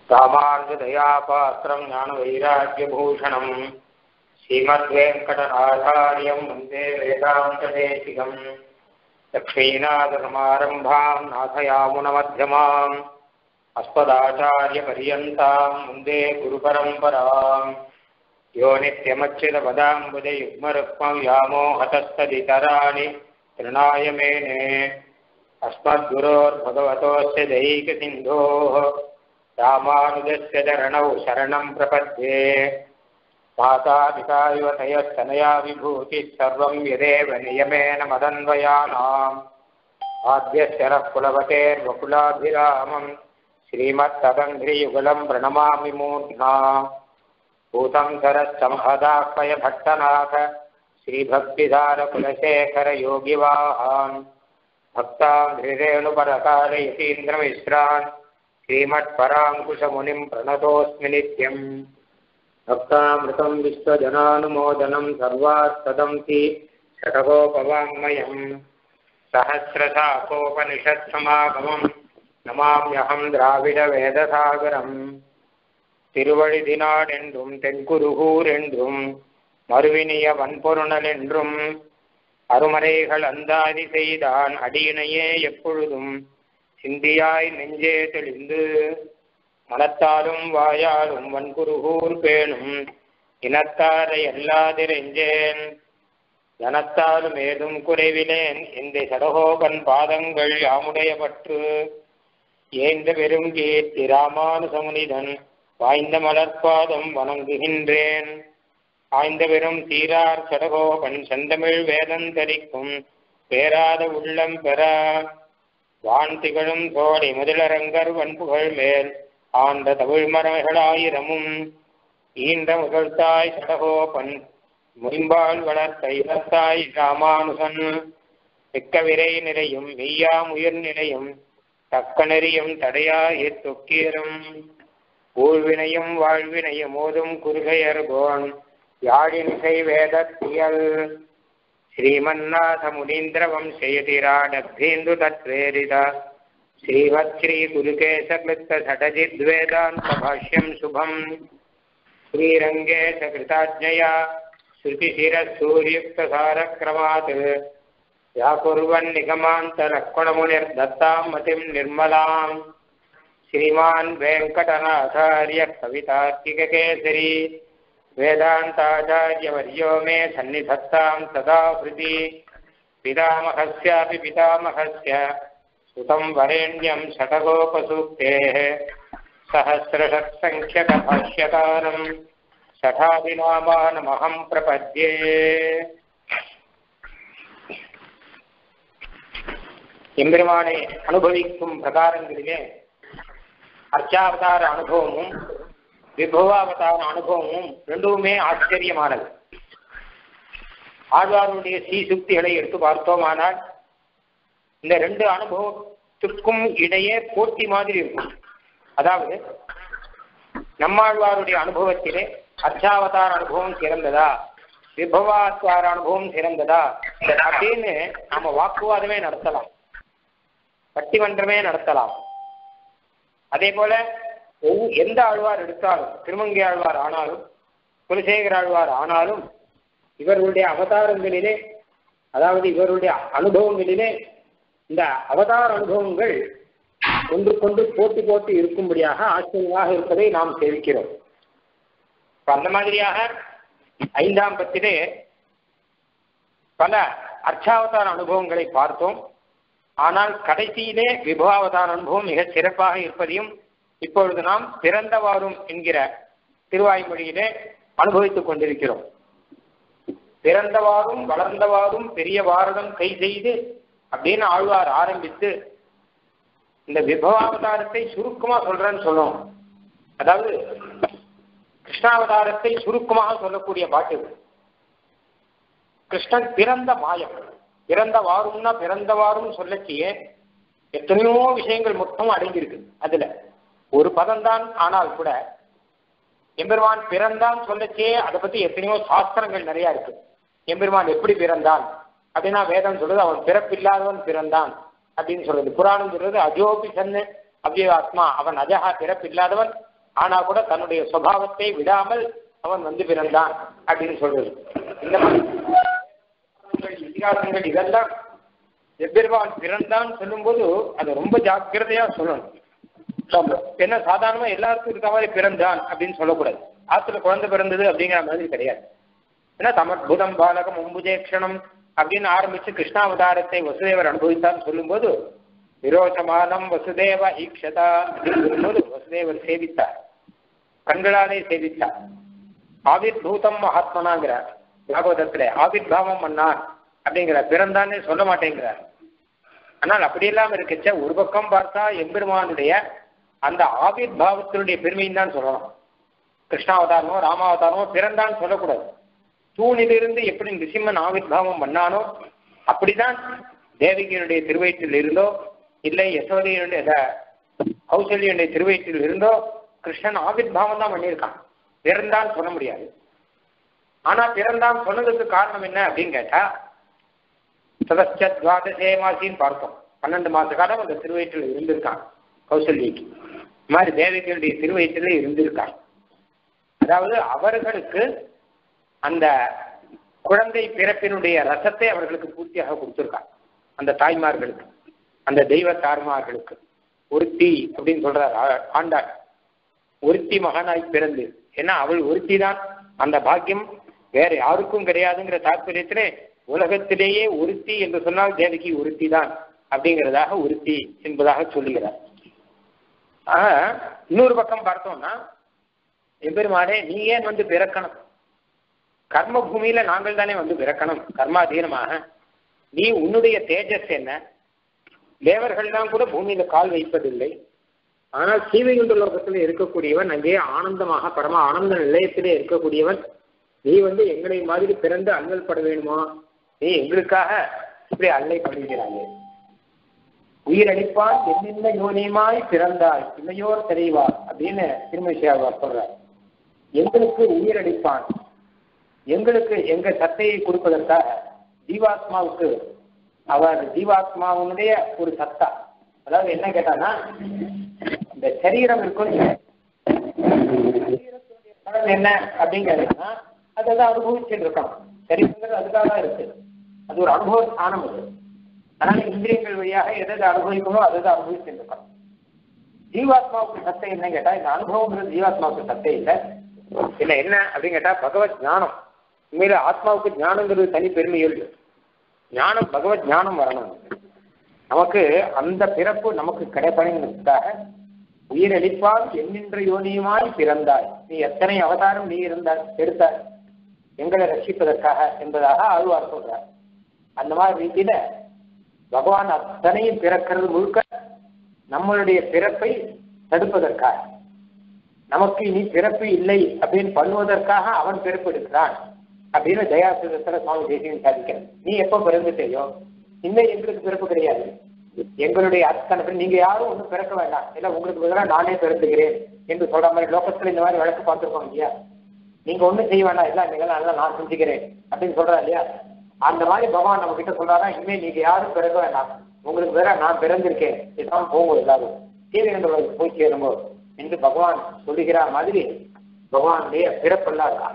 ராமானுஜதயாபாத்திரம் ஞான வைராக்கியபூஷணம் ஸ்ரீமத்வேங்கடநாதாரியம் வந்தே வேதாந்ததேசிகம் லக்ஷ்மீநாதசமாரம்பாம் நாथयामुनमध्यमाम् अस्मदाचार्यपर्यन्ताम् वन्दे गुरुपरम्पराम् यो नित्यमच्युतपदाम्बुजयुग्मरुक्मव्यामोहतस्तदितराणि तृणाय मेने अस्मद्गुरोर्भगवतोऽस्य दैकसिन्धोः रामानुजस्य चरणौ शरणम् प्रपद्ये मातापिता युवतयस्तनया विभूतिः सर्वम् यदेव नियमेन मदन्वयानाम् आद्यस्य नः कुलवतेर्वकुलाभिरामम् श्रीमत्तदङ्घ्रियुगलम् प्रणमामि मूर्ध्ना भूतम् सरश्च महदाह्वय भट्टनाथ श्रीभक्तिधारकुलशेखरयोगिवाहान् भक्ताङ्घ्रिरेणुपरकालयतीन्द्रमिश्रान् श्रीमत्पराङ्कुशमुनिम् प्रणतोऽस्मि नित्यम् भक्तामृतम् विश्वजनानुमोदनम् सर्वात्तदन्ति षटकोपवाङ्मयम् सहस्रशाकोपनिषत्समागमम् நமாமியகம் திராவிட வேதசாகரம் திருவழிதினாட் என்றும் தென்குருகூர் என்றும் மறுவினிய வன்பொருணல் என்றும் அருமறைகள் அந்தாதி செய்தான் அடியினையே எப்பொழுதும் சிந்தியாய் நெஞ்சே தெளிந்து மனத்தாலும் வாயாலும் வன்குருகூர் பேணும் இனத்தாரை அல்லாதிரெஞ்சேன் தனத்தாலும் ஏதும் குறைவிலேன் இந்த சடகோபன் பாதங்கள் யாமுடைய பற்று ஏந்த பெரும் கீர்த்தி ராமானுசமுனிதன் வாய்ந்த மலர்பாதம் வணங்குகின்றேன் ஆய்ந்த பெரும் சீரார் சடகோபன் செந்தமிழ் வேதந்தரிக்கும் பேராத உள்ளம் பெற வான் திகழும் சோழி முதலரங்கர் வன்புகழ் மேல் ஆண்ட தமிழ் மரங்களாயிரமும் ஈன்ற முதல்தாய் சடகோபன் முயம்பால் வளர்த்த இளத்தாய் ராமானுசன் மிக்க விரை நிலையும் மெய்யாம் உயிர் நிலையும் தக்க நெறியும் தடையாய தொக்கீரும் ஊழ்வினையும் வாழ்வினையும் ஓதும் குறுகையர்கோன் யாழின்சை வேதத்தியல் ஸ்ரீமன்னாத முனீந்திர வம்சயதிராடபேந்து தத்வேரித ஸ்ரீவத் ஸ்ரீ குருகேசகிருத்த சடஜித்வேதாந்த பாஷ்யம் சுபம் ஸ்ரீரங்கேಶ கிருதாஜ்ஞயா श्रुतिशिरसूर्युक्तसारक्रमात् व्याकुर्वन्निगमान्तरक्वणमुनिर्दत्तां मतिं निर्मलाम् श्रीमान् वेङ्कटनाथार्यः कवितार्किककेसरी वेदान्ताचार्यवर्यो मे सन्निधत्तां सदा हृदि पितामहस्यापि पितामहस्य सुतं वरेण्यं षटकोपसूक्तेः सहस्रषट्सङ्ख्यकभाष्यकारम् சடாபிநாமானமகம் பிரபத்யே எம்பெருமானை அனுபவிக்கும் பிரகாரங்களிலே அர்ச்சாவதார அனுபவமும் விபவாவதார அனுபவமும் ரெண்டுமே ஆச்சரியமானது ஆழ்வாருடைய சீசுக்திகளை எடுத்து பார்த்தோமானால் இந்த ரெண்டு அனுபவத்திற்கும் இடையே போட்டி மாதிரி இருக்கும் அதாவது நம்மாழ்வாருடைய அனுபவத்திலே அர்ச்சாவதார அனுபவம் சிறந்ததா விபவாத்வார அனுபவம் சிறந்ததா அப்படின்னு நாம வாக்குவாதமே நடத்தலாம் பட்டிமன்றமே நடத்தலாம் அதே போல எந்த ஆழ்வார் எடுத்தாலும் திருமங்கை ஆழ்வார் ஆனாலும் குலசேகர ஆழ்வார் ஆனாலும் இவர்களுடைய அவதாரங்களிலே அதாவது இவருடைய அனுபவங்களிலே இந்த அவதார அனுபவங்கள் ஒன்று கொண்டு போட்டி போட்டு இருக்கும்படியாக ஆச்சரியமாக இருப்பதை நாம் சேவிக்கிறோம் அந்த மாதிரியாக ஐந்தாம் பத்திலே பல அர்ச்சாவதார அனுபவங்களை பார்த்தோம் ஆனால் கடைசியிலே விபவாவதார அனுபவம் மிக சிறப்பாக இருப்பதையும் இப்பொழுது நாம் பிறந்தவாறும் என்கிற திருவாய்மொழியிலே அனுபவித்துக் கொண்டிருக்கிறோம் பிறந்தவாறும் வளர்ந்தவாறும் பெரிய பாரதம் கை செய்து அப்படின்னு ஆழ்வார் ஆரம்பித்து இந்த விபவாவதாரத்தை சுருக்கமா சொல்றேன்னு சொல்லுவோம் அதாவது கிருஷ்ணாவதாரத்தை சுருக்கமாக சொல்லக்கூடிய பாட்டு கிருஷ்ணன் பிறந்த மாயம் பிறந்த வாரும்னா பிறந்தவாறும் சொல்லச்சியே எத்தனையோ விஷயங்கள் மொத்தம் அடங்கியிருக்கு அதுல ஒரு பதம்தான் ஆனால் கூட எம்பெருமான் பிறந்தான் சொல்லச்சே அதை பத்தி எத்தனையோ சாஸ்திரங்கள் நிறைய இருக்கு எம்பெருமான் எப்படி பிறந்தான் அப்படின்னா வேதம் சொல்றது அவன் பிறப்பில்லாதவன் பிறந்தான் அப்படின்னு சொல்றது புராணம் சொல்றது அஜோபி சன்னு அவ்விய ஆத்மா அவன் அஜகா பிறப்பில்லாதவன் ஆனா கூட தன்னுடைய சுபாவத்தை விடாமல் அவன் வந்து பிறந்தான் அப்படின்னு சொல்றது இந்த மாதிரி இதிகாசங்கள் இதெல்லாம் எம்பெருமான் பிறந்தான் சொல்லும்போது அதை ரொம்ப ஜாக்கிரதையா சொல்லணும் என்ன சாதாரணமா எல்லாருக்கும் இருக்க மாதிரி பிறந்தான் அப்படின்னு சொல்லக்கூடாது ஆத்துல குழந்தை பிறந்தது அப்படிங்கிற மாதிரி கிடையாது ஏன்னா தமத்புதம் பாலகம் அம்புஜேக்ஷணம் அப்படின்னு ஆரம்பிச்சு கிருஷ்ணாவதாரத்தை வசுதேவர் அனுபவித்தான்னு சொல்லும்போது விரோச்சமானம் வசுதேவ ஈக்ஷதா அப்படின்னு சொல்லும்போது வசுதேவர் சேவித்தார் கண்களாலே சேவித்தார் ஆவிர் பூதம் மகாத்மனாங்கிறார் பாகவதத்துல ஆவிர் பாவம் பண்ணார் அப்படிங்கிற பிறந்தானே சொல்ல மாட்டேங்கிறார் ஆனால் அப்படியெல்லாம் இருக்கச்ச ஒரு பக்கம் பார்த்தா எம்பெருமானுடைய அந்த ஆவிர் பாவத்தினுடைய பெருமையும் தான் சொல்லணும் கிருஷ்ணாவதாரமோ ராமாவதாரமோ பிறந்தான்னு சொல்லக்கூடாது தூணிலிருந்து எப்படி நிசிம்மன் ஆவிர் பாவம் பண்ணானோ அப்படிதான் தேவகியனுடைய திருவயிற்றில் இருந்தோ இல்லை யசோதையனுடைய கௌசல்யனுடைய திருவயிற்றில் இருந்தோ கிருஷ்ணன் ஆவிர் பாவம் தான் பண்ணியிருக்கான் பிறந்தான் சொல்ல முடியாது ஆனா பிறந்தான் சொன்னதுக்கு காரணம் என்ன அப்படின்னு கேட்டா சதஸ்ட துவாதசே மாசின்னு பார்த்தோம் பன்னெண்டு மாச காலம் அந்த திருவயிற்றில் இருந்திருக்கான் கௌசல்யக்கு இந்த மாதிரி தேவகியுடைய திருவயிற்றில் இருந்திருக்கான் அதாவது அவர்களுக்கு அந்த குழந்தை பிறப்பினுடைய ரசத்தை அவர்களுக்கு பூர்த்தியாக கொடுத்திருக்கான் அந்த தாய்மார்களுக்கு அந்த தெய்வ தாய்மார்களுக்கு ஒருத்தி அப்படின்னு சொல்றார் ஆண்டாள் ஒருத்தி மகனாய் பிறந்து ஏன்னா அவள் ஒருத்தி தான் அந்த பாக்கியம் வேற யாருக்கும் கிடையாதுங்கிற தாற்பயத்திலே உலகத்திலேயே ஒருத்தி என்று சொன்னால் தேவகி ஒருத்தி தான் அப்படிங்கிறதாக ஒருத்தி என்பதாக சொல்லுகிறார் ஆக இன்னொரு பக்கம் பார்த்தோம்னா எம்பெருமானே நீ ஏன் வந்து பிறக்கணும் கர்ம பூமியில நாங்கள் தானே வந்து பிறக்கணும் கர்மாதீனமாக நீ உன்னுடைய தேஜஸ் என்ன தேவர்கள்லாம் கூட பூமியில கால் வைப்பதில்லை ஆனால் சீவைகுண்ட லோகத்தில் இருக்கக்கூடியவன் அங்கே ஆனந்தமாக பரம ஆனந்த நிலையத்திலே இருக்கக்கூடியவன் நீ வந்து எங்களை மாதிரி பிறந்து அல்லல் பட வேணுமா நீ எங்களுக்காக இப்படி அல்லை படுகிறாயே உயிரளிப்பான் என்னென்ன யோனியமாய் பிறந்தாய் இல்லையோர் தெரியவார் அப்படின்னு திருமதியாழ்வார் சொல்றார் எங்களுக்கு உயிரளிப்பான் எங்களுக்கு எங்க சத்தையை கொடுப்பதற்காக ஜீவாத்மாவுக்கு அவர் ஜீவாத்மாவுடைய ஒரு சத்தா அதாவது என்ன கேட்டானா இந்த சரீரம் இருக்கும் பலன் என்ன அப்படிங்கிறதுனா அதை தான் அனுபவிச்சுட்டு இருக்கணும் சரீரங்கிறது அதுக்காக தான் இருக்கு அது ஒரு அனுபவ ஸ்தானம் அது அதனால இந்திரியங்கள் வழியாக எதை எதை அனுபவிக்கணும் அதை தான் அனுபவிச்சுட்டு இருக்கணும் ஜீவாத்மாவுக்கு சத்தை என்ன கேட்டா இந்த அனுபவங்கிறது ஜீவாத்மாவுக்கு சத்தை இல்லை இல்லை என்ன அப்படின்னு கேட்டா பகவத் ஞானம் உண்மையில ஆத்மாவுக்கு ஞானங்கிறது தனி பெருமை இல்லை ஞானம் பகவத் ஞானம் வரணும் நமக்கு அந்த பிறப்பு நமக்கு கிடைப்பணுங்கிறதுக்காக உயிரளிப்பால் எண்ணின்ற யோனியுமாய் பிறந்தாய் நீ எத்தனை அவதாரம் நீ இருந்தாய் எடுத்தாய் எங்களை ரட்சிப்பதற்காக என்பதாக ஆழ்வார் சொல்றார் அந்த மாதிரி ரீதியில பகவான் அத்தனையும் பிறக்கிறது முழுக்க நம்மளுடைய பிறப்பை தடுப்பதற்காக நமக்கு இனி பிறப்பு இல்லை அப்படின்னு பண்ணுவதற்காக அவன் பிறப்பு எடுக்கிறான் அப்படின்னு தயாசுரத்துல சுவாமி தேசியம் சாதிக்கிறார் நீ எப்ப பிறந்துட்டேயோ இன்னும் எங்களுக்கு பிறப்பு கிடையாது எங்களுடைய அத்தனை பேர் நீங்க யாரும் ஒன்றும் பிறக்க வேண்டாம் இல்ல உங்களுக்கு பதிலாக நானே பிறந்துகிறேன் என்று சொல்ற மாதிரி லோகத்துல இந்த மாதிரி வழக்கு பார்த்துருக்கோம் இல்லையா நீங்க ஒண்ணும் செய்ய வேண்டாம் இல்ல நீங்க எல்லாம் நான் செஞ்சுக்கிறேன் அப்படின்னு சொல்றா இல்லையா அந்த மாதிரி பகவான் நம்ம கிட்ட சொல்றாரா இனிமே நீங்க யாரும் பிறக்க வேண்டாம் உங்களுக்கு வேற நான் பிறந்திருக்கேன் இதான் போங்க எல்லாரும் சீரகண்டோட போய் சேருங்க என்று பகவான் சொல்லுகிற மாதிரி பகவானுடைய பிறப்பெல்லாம் இருக்கா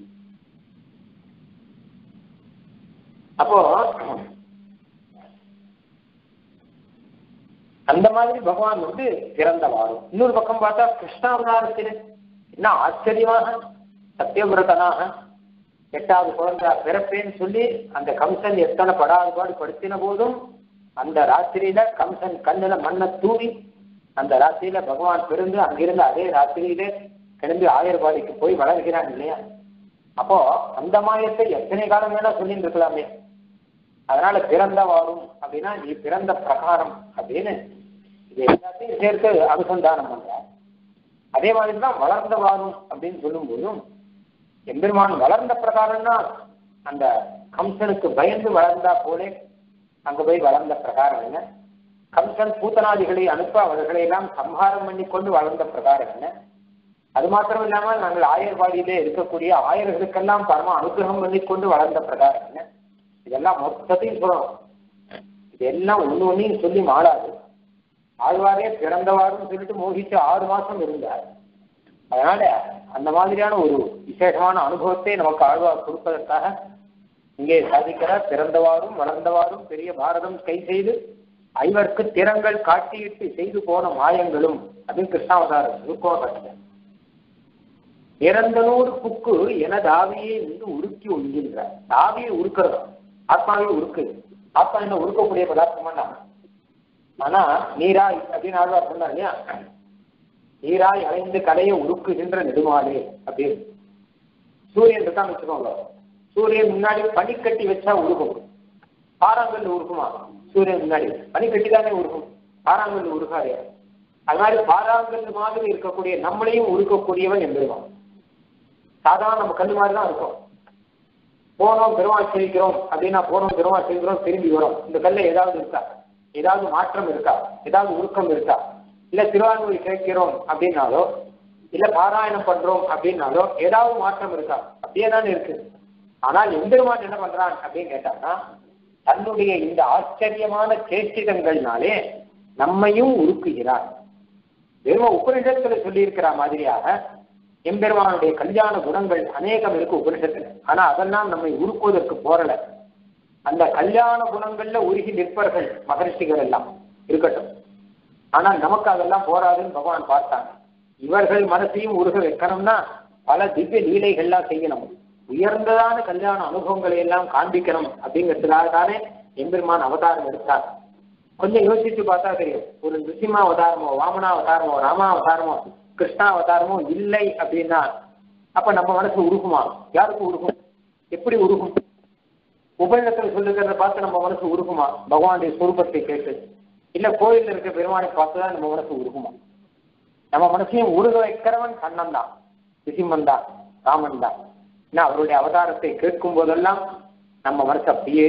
அப்போ அந்த மாதிரி பகவான் வந்து பிறந்தவாறும் இன்னொரு பக்கம் பார்த்தா கிருஷ்ணாவதாரத்தில் என்ன ஆச்சரியமாக சத்தியவிரதனாக எட்டாவது குழந்தை பிறப்பேன்னு சொல்லி அந்த கம்சன் எத்தனை படாது பாடு படுத்தின போதும் அந்த ராத்திரியில கம்சன் கண்ணுல மண்ணை தூவி அந்த ராத்திரியில பகவான் பிறந்து அங்கிருந்து அதே ராத்திரியிலே கிளம்பி ஆயர்பாடிக்கு போய் வளர்கிறான் இல்லையா அப்போ அந்த மாயத்தை எத்தனை காலம் வேணா சொல்லிட்டு இருக்கலாமே அதனால பிறந்த வாரும் அப்படின்னா நீ பிறந்த பிரகாரம் அப்படின்னு இது எல்லாத்தையும் சேர்த்து அனுசந்தானம் பண்ற அதே மாதிரி தான் வளர்ந்த வாரும் அப்படின்னு சொல்லும் போதும் எம்பெருமான் வளர்ந்த பிரகாரம்னா அந்த கம்சனுக்கு பயந்து வளர்ந்தா போலே அங்க போய் வளர்ந்த பிரகாரம் என்ன கம்சன் பூத்தனாதிகளை அனுப்ப அவர்களை எல்லாம் சம்ஹாரம் பண்ணி கொண்டு வளர்ந்த பிரகாரம் என்ன அது மாத்திரம் இல்லாமல் நாங்கள் ஆயர்வாடியிலே இருக்கக்கூடிய ஆயர்களுக்கெல்லாம் பரம அனுகிரகம் பண்ணி கொண்டு வளர்ந்த பிரகாரம் என்ன இதெல்லாம் மொத்தத்தையும் சொல்லணும் இதெல்லாம் ஒண்ணு ஒன்னையும் சொல்லி மாறாது ஆழ்வாரே பிறந்தவாறுன்னு சொல்லிட்டு மோகிச்சு ஆறு மாசம் இருந்தார் அதனால அந்த மாதிரியான ஒரு விசேஷமான அனுபவத்தை நமக்கு ஆழ்வார் கொடுப்பதற்காக இங்கே சாதிக்கிறார் பிறந்தவாறும் வளர்ந்தவாறும் பெரிய பாரதம் கை செய்து ஐவர்க்கு திறங்கள் காட்டியிட்டு செய்து போன மாயங்களும் அப்படின்னு கிருஷ்ணாவதாரம் சுருக்கமாக கட்டுறார் இறந்தனோடு புக்கு என தாவியை நின்று உருக்கி உண்கின்றார் தாவியை உருக்கிறதா ஆத்மாவை உருக்கு ஆத்மா என்ன உருக்கக்கூடிய பதார்த்தமா ஆனா நீராய் அப்படின்னு ஆழ்வார் சொன்னார் இல்லையா நீராய் அலைந்து கலையை உருக்குகின்ற நெடுமாலே அப்படின்னு சூரியன் இருக்கான்னு வச்சுக்கோங்க சூரியன் முன்னாடி பனிக்கட்டி வச்சா உருகும் பாறாங்கல் உருகுமா சூரியன் முன்னாடி பனிக்கட்டி தானே உருகும் பாறாங்கல் உருகாதே அது மாதிரி பாறாங்கல் மாதிரி இருக்கக்கூடிய நம்மளையும் உருக்கக்கூடியவன் எம்பெருமான் சாதாரண நம்ம கல் மாதிரி தான் இருக்கும் போனோம் பெருமாள் சேவிக்கிறோம் அப்படின்னா போனோம் பெருமாள் சேவிக்கிறோம் திரும்பி வரும் இந்த கல்ல ஏதாவது இருக்கா ஏதாவது மாற்றம் இருக்கா ஏதாவது உருக்கம் இருக்கா இல்ல திருவாரூரை கேட்கிறோம் அப்படின்னாலோ இல்ல பாராயணம் பண்றோம் அப்படின்னாலோ ஏதாவது மாற்றம் இருக்கா அப்படியே தானே இருக்கு ஆனால் எம்பெருமான் என்ன பண்றான் அப்படின்னு கேட்டான்னா தன்னுடைய இந்த ஆச்சரியமான சேஷ்டிதங்கள்னாலே நம்மையும் உருக்குகிறார் வெறும் உபனிஷத்துல சொல்லியிருக்கிற மாதிரியாக எம்பெருமானுடைய கல்யாண குணங்கள் அநேகம் இருக்கு உபனிஷத்துல ஆனா அதெல்லாம் நம்மை உருக்குவதற்கு போறல அந்த கல்யாண குணங்கள்ல உருகி நிற்பர்கள் மகர்ஷிகள் எல்லாம் இருக்கட்டும் ஆனால் நமக்கு அதெல்லாம் போராதுன்னு பகவான் பார்த்தாங்க இவர்கள் மனசையும் உருக வைக்கணும்னா பல திவ்ய லீலைகள்லாம் செய்யணும் உயர்ந்ததான கல்யாண அனுபவங்களை எல்லாம் காண்பிக்கணும் அப்படிங்கிறதுக்காக தானே எம்பெருமான் அவதாரம் எடுத்தார் கொஞ்சம் யோசிச்சு பார்த்தா தெரியும் ஒரு நிருசிம்மா அவதாரமோ வாமனா அவதாரமோ ராமா அவதாரமோ கிருஷ்ணா அவதாரமோ இல்லை அப்படின்னா அப்ப நம்ம மனசு உருகுமா யாருக்கு உருகும் எப்படி உருகும் உபநிடத்தில் சொல்லுகிறத பார்த்து நம்ம மனசு உருகுமா பகவானுடைய சுரூபத்தை கேட்டு இல்ல கோயில்ல இருக்க பெருமானை பார்த்துதான் நம்ம மனசு உருகுமா நம்ம மனசையும் உருக வைக்கிறவன் கண்ணன் தான் நிசிம்மன் தான் ராமன் தான் ஏன்னா அவருடைய அவதாரத்தை கேட்கும் போதெல்லாம் நம்ம மனசு அப்படியே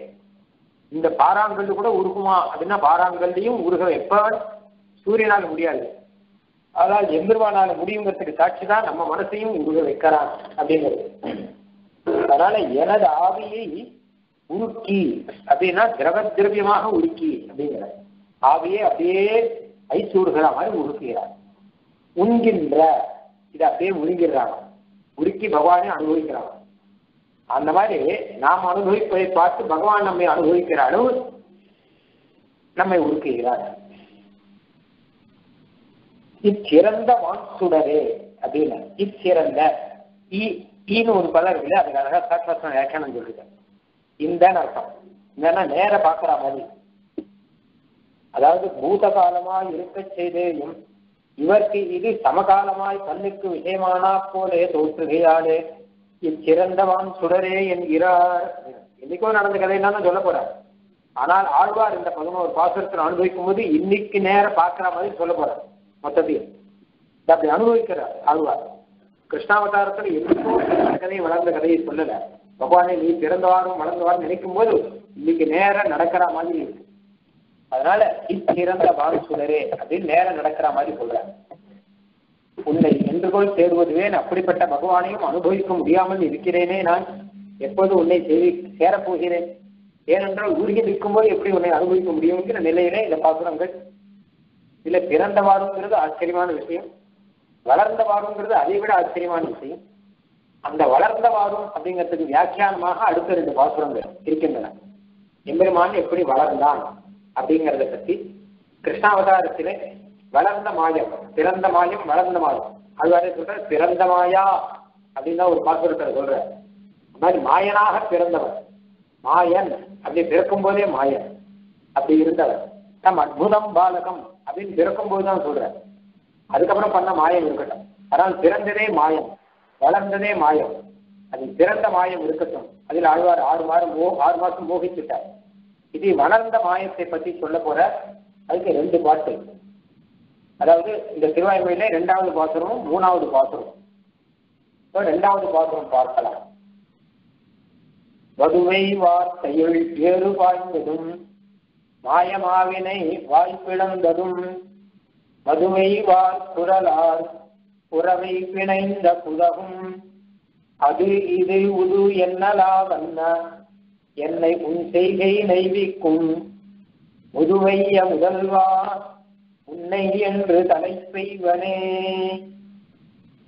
இந்த பாறாங்கல்லு கூட உருகுமா அப்படின்னா பாறாங்கல்லையும் உருக வைப்பவன் சூரியனால முடியாது அதாவது எம்பெருமானால முடியுங்கிறதுக்கு சாட்சி தான் நம்ம மனசையும் உருக வைக்கிறான் அப்படிங்கிறது அதனால எனது ஆவியை உருக்கி அப்படின்னா திரவ திரவியமாக உருக்கி அப்படிங்கிற ஆவியை அப்படியே ஐசூடுகிற மாதிரி உருக்குகிறார் உண்கின்ற இதை அப்படியே உருங்கிறாங்க உருக்கி பகவானே அனுபவிக்கிறாங்க அந்த மாதிரி நாம் அனுபவிப்பதை பார்த்து பகவான் நம்மை அனுபவிக்கிற அளவு நம்மை உருக்குகிறார் இச்சிறந்த வான்சுடரே அப்படின்னு இச்சிறந்த ஈன்னு ஒரு பதம் இருக்குல்ல அதுக்கு அழகா சாட்சாத்மா வியாக்கியானம் சொல்லிருக்கேன் இந்தன்னு அர்த்தம் இல்லைன்னா நேர பாக்குற மாதிரி அதாவது பூத காலமாய் இருக்க செய்தேயும் இவருக்கு இது சமகாலமாய் கண்ணுக்கு விஷயமானா போலே தோற்றுகையாலே இச்சிறந்தவான் சுடரே என்கிறார் இன்னைக்கோ நடந்த கதையெல்லாம் தான் சொல்ல போறார் ஆனால் ஆழ்வார் இந்த பதினோரு பாசுரத்தில் அனுபவிக்கும் போது இன்னைக்கு நேரம் பார்க்கிற மாதிரி சொல்ல போறார் மொத்தத்தையும் அப்படி அனுபவிக்கிறார் ஆழ்வார் கிருஷ்ணாவதாரத்தில் எதுக்கும் கதையை வளர்ந்த கதையை சொல்லல பகவானே நீ பிறந்தவாரும் வளர்ந்தவாரும் நினைக்கும் போது இன்னைக்கு நேரம் நடக்கிற மாதிரி இருக்கு அதனால இச்சிறந்த வான் சுடரே அப்படின்னு நேரம் நடக்கிற மாதிரி சொல்றாங்க உன்னை என்றுகோள் தேடுவதுவேன் அப்படிப்பட்ட பகவானையும் அனுபவிக்க முடியாமல் இருக்கிறேனே நான் எப்போது உன்னை சேவி சேரப்போகிறேன் ஏனென்றால் உருகி நிற்கும்போது எப்படி உன்னை அனுபவிக்க முடியுங்கிற நிலையிலே இந்த பாசுரங்கள் இல்ல பிறந்தவாறுங்கிறது ஆச்சரியமான விஷயம் வளர்ந்தவாறுங்கிறது அதை விட ஆச்சரியமான விஷயம் அந்த வளர்ந்தவாறும் அப்படிங்கிறதுக்கு வியாக்கியானமாக அடுத்த ரெண்டு பாசுரங்கள் இருக்கின்றன எம்பெருமான் எப்படி வளர்ந்தான் அப்படிங்கிறத பத்தி கிருஷ்ணாவதாரத்திலே வளர்ந்த மாயம் பிறந்த மாயம் வளர்ந்த மாயம் அது வரை சொல்ற பிறந்த மாயா அப்படின்னு தான் ஒரு பாசுரத்தை சொல்ற அந்த மாதிரி மாயனாக பிறந்தவர் மாயன் அப்படி பிறக்கும் போதே மாயன் அப்படி இருந்தவர் தம் அற்புதம் பாலகம் அப்படின்னு பிறக்கும் போது தான் சொல்ற அதுக்கப்புறம் பண்ண மாயம் இருக்கட்டும் ஆனால் பிறந்ததே மாயம் வளர்ந்ததே மாயம் அது பிறந்த மாயம் இருக்கட்டும் அதில் ஆழ்வார் ஆறு மாதம் மோ ஆறு மாசம் மோகிச்சுட்டார் இது வளர்ந்த மாயத்தை பத்தி சொல்ல போற அதுக்கு ரெண்டு பாட்டு அதாவது இந்த திருவாய்மொழியில ரெண்டாவது பாசுரமும் மூணாவது பாசுரம் ரெண்டாவது பாசுரம் பார்க்கலாம் வதுவை வார்த்தையுள் ஏறு பாய்ந்ததும் மாயமாவினை வாய்ப்பிழந்ததும் மதுவை வார் குரலார் புறவை பிணைந்த புதகும் அது இது உது என்னலா வண்ண என்னை உன் செய்கை நைவிக்கும் முதுவைய முதல்வா உன்னை என்று தலை பெய்வனே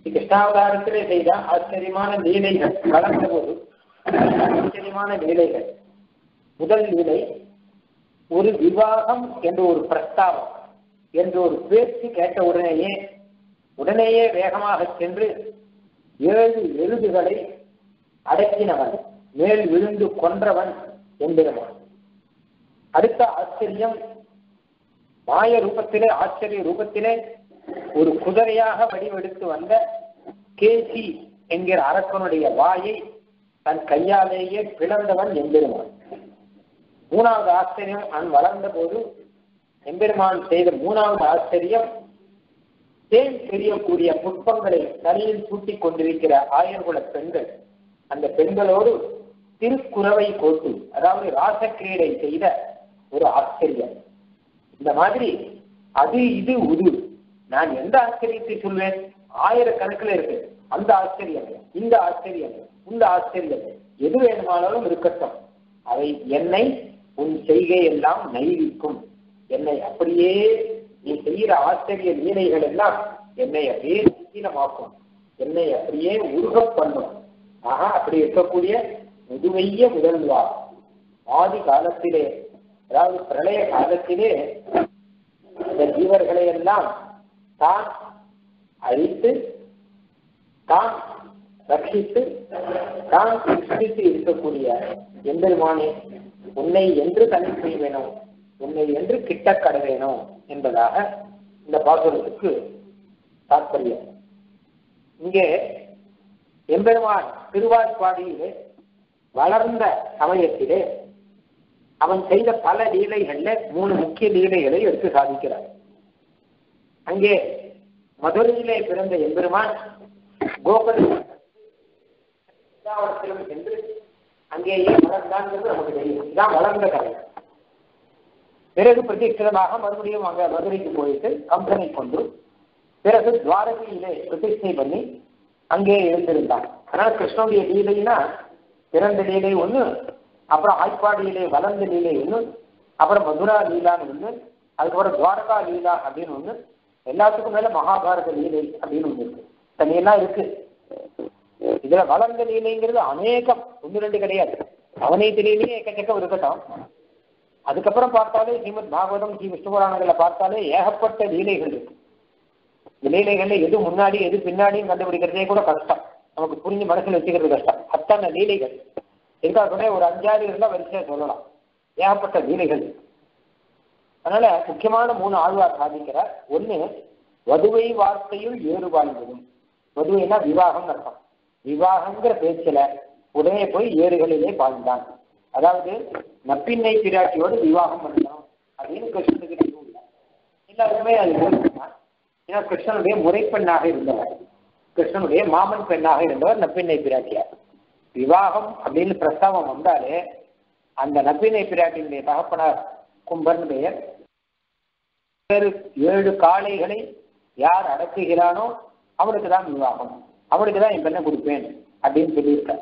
கிருஷ்ணாவதாரத்திலே செய்த ஆச்சரியமான லீலைகள் கலந்த போது ஆச்சரியமான லீலைகள் முதல் லீலை ஒரு விவாகம் என்ற ஒரு பிரஸ்தாவம் என்ற ஒரு பேச்சு கேட்ட உடனேயே உடனேயே வேகமாக சென்று ஏழு எருதுகளை அடக்கினவன் மேல் விழுந்து கொன்றவன் என்கிறவன் அடுத்த ஆச்சரியம் மாய ரூபத்திலே ஆச்சரிய ரூபத்திலே ஒரு குதிரையாக வடிவெடுத்து வந்த கேசி என்கிற அரசனுடைய வாயை தன் கையாலேயே பிளந்தவன் எம்பெருமான் மூணாவது ஆச்சரியம் அவன் வளர்ந்த போது எம்பெருமான் செய்த மூணாவது ஆச்சரியம் தேன் தெரியக்கூடிய புஷ்பங்களை தலையில் சூட்டிக் கொண்டிருக்கிற ஆயர்குல பெண்கள் அந்த பெண்களோடு திருக்குறவை கோட்டு அதாவது ராசக்கிரீடை செய்த ஒரு ஆச்சரியம் இந்த மாதிரி அது இது உது நான் எந்த ஆச்சரியத்தை சொல்வேன் ஆயிரக்கணக்கில் இருக்கு அந்த ஆச்சரியம் இந்த ஆச்சரியம் இந்த ஆச்சரியம் எது வேணுமானாலும் இருக்கட்டும் அவை என்னை உன் செய்கை எல்லாம் நைவிக்கும் என்னை அப்படியே நீ செய்கிற ஆச்சரிய லீலைகள் எல்லாம் என்னை அப்படியே சீனமாக்கும் என்னை அப்படியே உருக பண்ணும் ஆக அப்படி இருக்கக்கூடிய முதுமைய முதல்வா ஆதி காலத்திலே அதாவது பிரளய காலத்திலே இந்த ஜீவர்களை எல்லாம் தான் அழித்து தான் ரட்சித்து தான் சிருஷ்டித்து இருக்கக்கூடிய எம்பெருமானே உன்னை என்று தனி செய்வேனோ உன்னை என்று கிட்ட கடவேனோ என்பதாக இந்த பாசுரத்துக்கு தாற்பயம் இங்கே எம்பெருமான் திருவாய்ப்பாடியிலே வளர்ந்த சமயத்திலே அவன் செய்த பல லீலைகள்ல மூணு முக்கிய லீலைகளை எடுத்து சாதிக்கிறார் அங்கே மதுரையிலே பிறந்த எம்பெருமான் கோகுலம் சென்று அங்கேயே வளர்ந்தான்ங்கிறது நமக்கு தெரியும் இதான் வளர்ந்த கதை பிறகு பிரதிஷ்டிதமாக மறுபடியும் அங்க மதுரைக்கு போயிட்டு கம்பனை கொண்டு பிறகு துவாரகையிலே பிரதிஷ்டை பண்ணி அங்கே எழுந்திருந்தான் அதனால கிருஷ்ணனுடைய லீலைனா பிறந்த லீலை ஒண்ணு அப்புறம் ஆய்ப்பாடியிலே வளர்ந்த லீலை ஒண்ணு அப்புறம் மதுரா லீலான்னு ஒண்ணு அதுக்கப்புறம் துவாரகா லீலா அப்படின்னு ஒண்ணு எல்லாத்துக்கும் மேல மகாபாரத லீலை அப்படின்னு ஒண்ணு இருக்கு தனியெல்லாம் இருக்கு இதுல வளர்ந்த லீலைங்கிறது அநேகம் ஒன்று ரெண்டு கிடையாது அவனையத்திலேயே எக்கச்சக்கம் இருக்கட்டும் அதுக்கப்புறம் பார்த்தாலே ஸ்ரீமத் பாகவதம் ஸ்ரீ விஷ்ணு புராணங்களை பார்த்தாலே ஏகப்பட்ட லீலைகள் இருக்கு இந்த லீலைகள்ல எது முன்னாடி எது பின்னாடியும் கண்டுபிடிக்கிறதே கூட கஷ்டம் நமக்கு புரிஞ்சு மனசுல வச்சுக்கிறது கஷ்டம் அத்தனை லீலைகள் எதுக்காக சொன்னே ஒரு அஞ்சாறு இருந்தா வரிசையா சொல்லலாம் ஏகப்பட்ட லீலைகள் அதனால முக்கியமான மூணு ஆழ்வார் சாதிக்கிறார் ஒண்ணு வதுவை வார்த்தையில் ஏறுபாழ்ந்ததும் வதுவைனா விவாகம் அர்த்தம் விவாகங்கிற பேச்சுல உடனே போய் ஏறுகளிலே பாழ்ந்தான் அதாவது நப்பின்னை பிராட்டியோடு விவாகம் பண்ணணும் அப்படின்னு கிருஷ்ணனுக்கு தெரியும் எல்லாருக்குமே அது தெரியும் ஏன்னா கிருஷ்ணனுடைய முறைப்பெண்ணாக இருந்தவர் கிருஷ்ணனுடைய மாமன் பெண்ணாக இருந்தவர் நப்பின்னை பிராட்டியார் விவாகம் அப்படின்னு பிரஸ்தாவம் வந்தாலே அந்த நப்பினை பிராட்டியினுடைய தகப்பனார் கும்பர்னு பெயர் வேறு ஏழு காளைகளை யார் அடக்குகிறானோ அவனுக்கு தான் விவாகம் அவனுக்கு தான் என் பெண்ணை கொடுப்பேன் அப்படின்னு சொல்லியிருக்கார்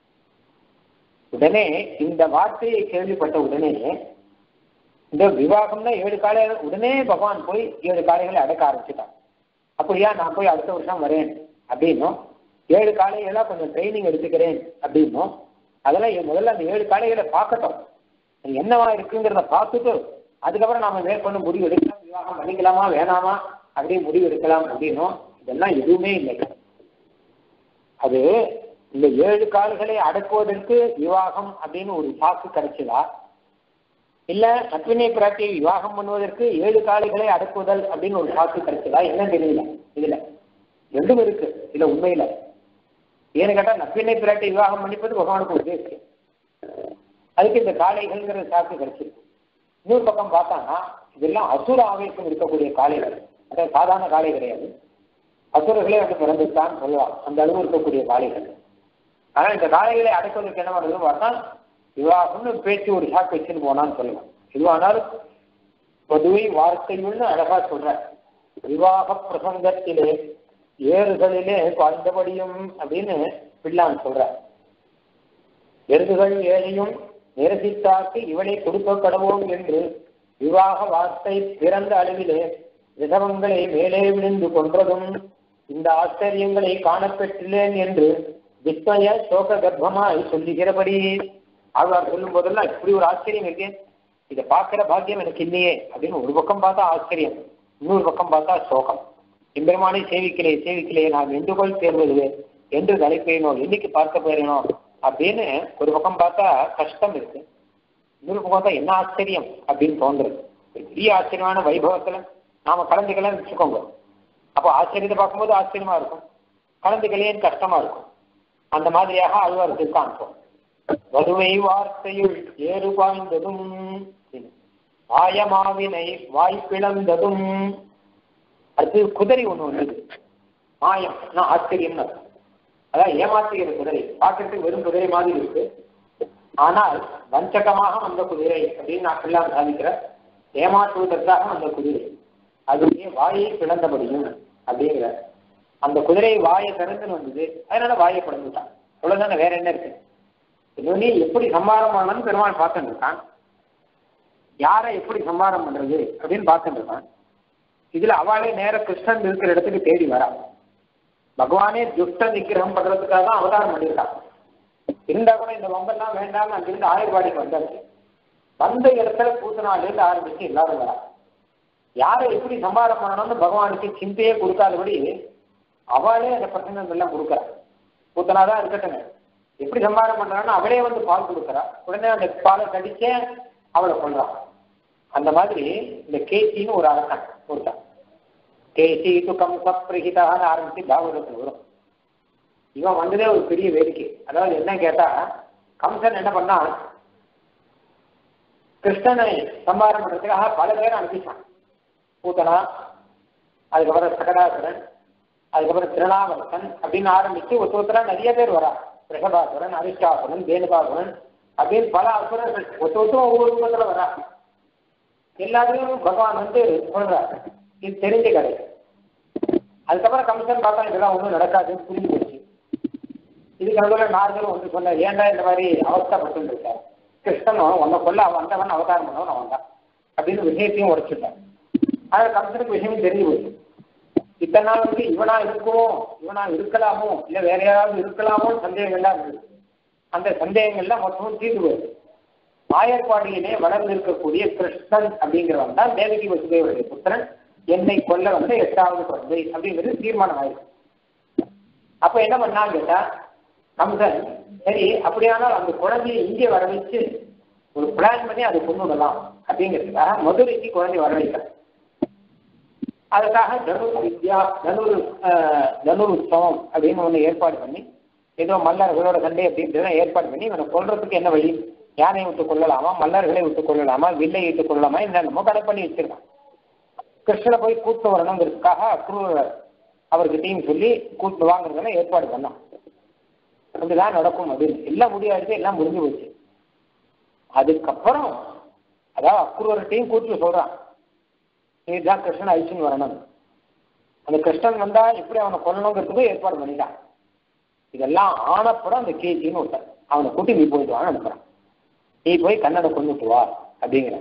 உடனே இந்த வார்த்தையை கேள்விப்பட்ட உடனே இந்த விவாகம்னா ஏழு காலை உடனே பகவான் போய் ஏழு காளைகளை அடக்க ஆரம்பிச்சுட்டான் அப்படியா நான் போய் அடுத்த வருஷம் வரேன் அப்படின்னும் ஏழு காளைகளா கொஞ்சம் ட்ரைனிங் எடுத்துக்கிறேன் அப்படின்னும் அதெல்லாம் முதல்ல அந்த ஏழு காளைகளை பார்க்கட்டும் அது என்னவா இருக்குங்கிறத பார்த்துட்டு அதுக்கப்புறம் நாம மேற்கொண்டு முடிவு எடுக்கலாம் விவாகம் பண்ணிக்கலாமா வேணாமா அப்படியே முடிவு எடுக்கலாம் அப்படின்னும் இதெல்லாம் எதுவுமே இல்லை அது இந்த ஏழு கால்களை அடக்குவதற்கு விவாகம் அப்படின்னு ஒரு சாக்கு கிடைச்சதா இல்ல நட்பினை பிராட்டியை விவாகம் பண்ணுவதற்கு ஏழு காலைகளை அடக்குதல் அப்படின்னு ஒரு சாக்கு கிடைச்சதா என்ன தெரியல இதுல ரெண்டும் இருக்கு இதுல உண்மையில ஏன்னு கேட்டா நட்பினை பிராட்டி விவாகம் பண்ணிப்பது பகவானுக்கு உத்தேசியம் அதுக்கு இந்த காளைகள்ங்கிற சாக்கு கிடைச்சிருக்கு இன்னொரு பக்கம் பார்த்தாங்கன்னா இதெல்லாம் அசுர ஆவேசம் இருக்கக்கூடிய காளைகள் அதாவது சாதாரண காளை கிடையாது அசுரர்களே வந்து பிறந்துட்டான்னு சொல்லலாம் அந்த அளவு இருக்கக்கூடிய காளைகள் ஆனா இந்த காளைகளை அடக்குவதற்கு என்ன பண்ணுறதுன்னு பார்த்தா விவாகம்னு பேச்சு ஒரு ஷாக் வச்சுன்னு போனான்னு சொல்லலாம் எதுவானாலும் பொதுவை வார்த்தைகள்னு அழகா சொல்ற விவாக பிரசங்கத்திலே ஏறுகளிலே பாய்ந்தபடியும் அப்படின்னு பிள்ளான் சொல்ற எருதுகள் ஏழையும் நிரசித்தாக்கு இவனை கொடுக்க கடவோம் என்று விவாக வார்த்தை பிறந்த அளவிலே ரிதவங்களை மேலே விழுந்து கொன்றதும் இந்த ஆச்சரியங்களை காணப்பெற்றுள்ளேன் என்று விஸ்மய சோக கர்ப்பமாய் சொல்லுகிறபடி ஆழ்வார் சொல்லும் போதெல்லாம் இப்படி ஒரு ஆச்சரியம் இருக்கு இதை பார்க்கிற பாக்கியம் எனக்கு இல்லையே அப்படின்னு ஒரு பக்கம் பார்த்தா ஆச்சரியம் இன்னொரு பக்கம் பார்த்தா சோகம் எம்பெருமானை சேவிக்கலையே சேவிக்கலையே நான் எண்டு போல் சேர்வது என்று தலைப்பேனோ என்னைக்கு பார்க்க போறேனோ அப்படின்னு ஒரு பக்கம் பார்த்தா கஷ்டம் இருக்கு இன்னொரு பக்கம் பார்த்தா என்ன ஆச்சரியம் அப்படின்னு தோன்றுறது ஒரு பெரிய ஆச்சரியமான வைபவத்துல நாம கலந்துக்கலாம்னு வச்சுக்கோங்க அப்போ ஆச்சரியத்தை பார்க்கும்போது ஆச்சரியமா இருக்கும் கலந்துக்கலையேன்னு கஷ்டமா இருக்கும் அந்த மாதிரியாக அழ்வாருக்கு காண்போம் வதுவை வார்த்தையுள் ஏறு பாய்ந்ததும் மாயமாவினை வாய்ப்பிழந்ததும் அடுத்து குதிரை ஒண்ணு வந்தது மாயம் ஆச்சரியம்னு அதான் ஏமாத்துகிற குதிரை பார்க்கறதுக்கு வெறும் குதிரை மாதிரி இருக்கு ஆனால் வஞ்சகமாக வந்த குதிரை அப்படின்னு நான் எல்லாம் சாதிக்கிற ஏமாற்றுவதற்காக வந்த குதிரை அதுவே வாயை பிளந்தபடியும் அப்படிங்கிற அந்த குதிரை வாயை திறந்துன்னு வந்தது அதனால வாயை பிளந்துட்டான் அவ்வளவுதானே வேற என்ன இருக்கு இன்னொன்னு எப்படி சம்பாரம் பண்ணணும்னு பெருமாள் பார்த்துட்டு இருக்கான் யாரை எப்படி சம்பாரம் பண்றது அப்படின்னு பார்த்துட்டு இருக்கான் இதுல அவளே நேர கிருஷ்ணன் இருக்கிற இடத்துக்கு தேடி வரா பகவானே துஷ்ட நிக்கிரகம் பண்றதுக்காக தான் அவதாரம் பண்ணியிருக்கான் இருந்தா கூட இந்த வம்பெல்லாம் வேண்டாம்னு அங்கிருந்து ஆயர்வாடிக்கு வந்தாச்சு வந்த இடத்துல பூத்தனாலேருந்து ஆரம்பிச்சு எல்லாரும் வரா யாரை எப்படி சம்பாரம் பண்ணணும்னு பகவானுக்கு சிந்தையே கொடுக்காதபடி அவளே அந்த பிரச்சனை எல்லாம் கொடுக்குறா பூத்தனாதான் இருக்கட்டுங்க எப்படி சம்பாரம் பண்றான்னு அவளே வந்து பால் கொடுக்குறா உடனே அந்த பாலை கடிச்சே அவளை கொள்றான் அந்த மாதிரி இந்த கேசின்னு ஒரு அரக்கன் ஒருத்தான் கேசி துக்கம் சப்ரஹிதான்னு ஆரம்பிச்சு பாகவதத்தில் வரும் இவன் வந்ததே ஒரு பெரிய வேடிக்கை அதாவது என்ன கேட்டா கம்சன் என்ன பண்ணான் கிருஷ்ணனை சம்பாரம் பண்றதுக்காக பல பேர் அனுப்பிச்சான் பூத்தனா அதுக்கப்புறம் சகடாசுரன் அதுக்கப்புறம் திருநாவரசன் அப்படின்னு ஆரம்பிச்சு ஒருத்த ஒருத்தரா நிறைய பேர் வரா ரிஷபாசுரன் அரிஷ்டாசுரன் தேனுபாசுரன் அப்படின்னு பல அசுரர்கள் ஒருத்த ஒருத்தரும் ஒவ்வொரு ரூபத்துல வரா எல்லாத்தையும் பகவான் வந்து சொல்றார் இது தெரிஞ்ச கதை அதுக்கப்புறம் கமிஷன் பார்த்தா இதெல்லாம் ஒன்றும் நடக்காதுன்னு புரிஞ்சு போச்சு இதுக்கு நடுவில் நார்களும் வந்து சொன்ன ஏன்டா இந்த மாதிரி அவஸ்தப்பட்டு இருக்கார் கிருஷ்ணனும் உன்னை கொல்ல அவன் வந்தவன் அவதாரம் பண்ணவன் அவன் தான் அப்படின்னு விஷயத்தையும் உடைச்சுட்டான் ஆனால் கமிஷனுக்கு விஷயம் தெரிஞ்சு போச்சு இத்தனை நாள் வந்து இவனா இருக்குமோ இவனா இருக்கலாமோ இல்லை வேற யாராவது இருக்கலாமோ சந்தேகங்கள்லாம் இருந்தது அந்த சந்தேகங்கள்லாம் மொத்தமும் தீர்ந்து போகுது ஆயர்பாடியிலே வளர்ந்து இருக்கக்கூடிய கிருஷ்ணன் அப்படிங்கிறவன் தான் தேவகி வசுதேவருடைய புத்திரன் என்னை கொல்ல வந்த எட்டாவது குழந்தை அப்படிங்கிறது தீர்மானம் ஆயிருக்கு அப்ப என்ன பண்ணான்னு கேட்டா கம்சன் சரி அப்படியானால் அந்த குழந்தையை இங்கே வர வச்சு ஒரு பிளான் பண்ணி அதை கொண்டு விடலாம் அப்படிங்கிறதுக்காக மதுரைக்கு குழந்தை வர வைக்கிறார் அதுக்காக தனுர் வித்யா தனுர் தனுர் உற்சவம் அப்படின்னு ஒன்று ஏற்பாடு பண்ணி ஏதோ மல்லர்களோட சண்டை அப்படின்றத ஏற்பாடு பண்ணி இவனை கொல்றதுக்கு என்ன வழி யானையை விட்டு கொள்ளலாமா மல்லர்களை விட்டு கொள்ளலாமா வில்லை விட்டு கொள்ளலாமா என்னென்னமோ கடை பண்ணி வச்சிருக்கான் கிருஷ்ணனை போய் கூட்டு வரணுங்கிறதுக்காக அக்ரூர் அவர்கிட்டையும் சொல்லி கூட்டு வாங்குறதுல ஏற்பாடு பண்ணான் அப்படிதான் நடக்கும் அப்படின்னு எல்லாம் முடியாது எல்லாம் முடிஞ்சு போச்சு அதுக்கப்புறம் அதாவது அக்ரூர்கிட்டையும் கூட்டு சொல்றான் இதுதான் கிருஷ்ணன் அழிச்சுன்னு வரணும் அந்த கிருஷ்ணன் வந்தா எப்படி அவனை கொல்லணுங்கிறதுக்கும் ஏற்பாடு பண்ணிட்டான் இதெல்லாம் ஆனப்புறம் அந்த கேஜின்னு ஒருத்தன் அவனை கூட்டி நீ போயிட்டு வான்னு அனுப்புறான் நீ போய் கண்ணனை கொண்டுட்டு வா அப்படிங்கிற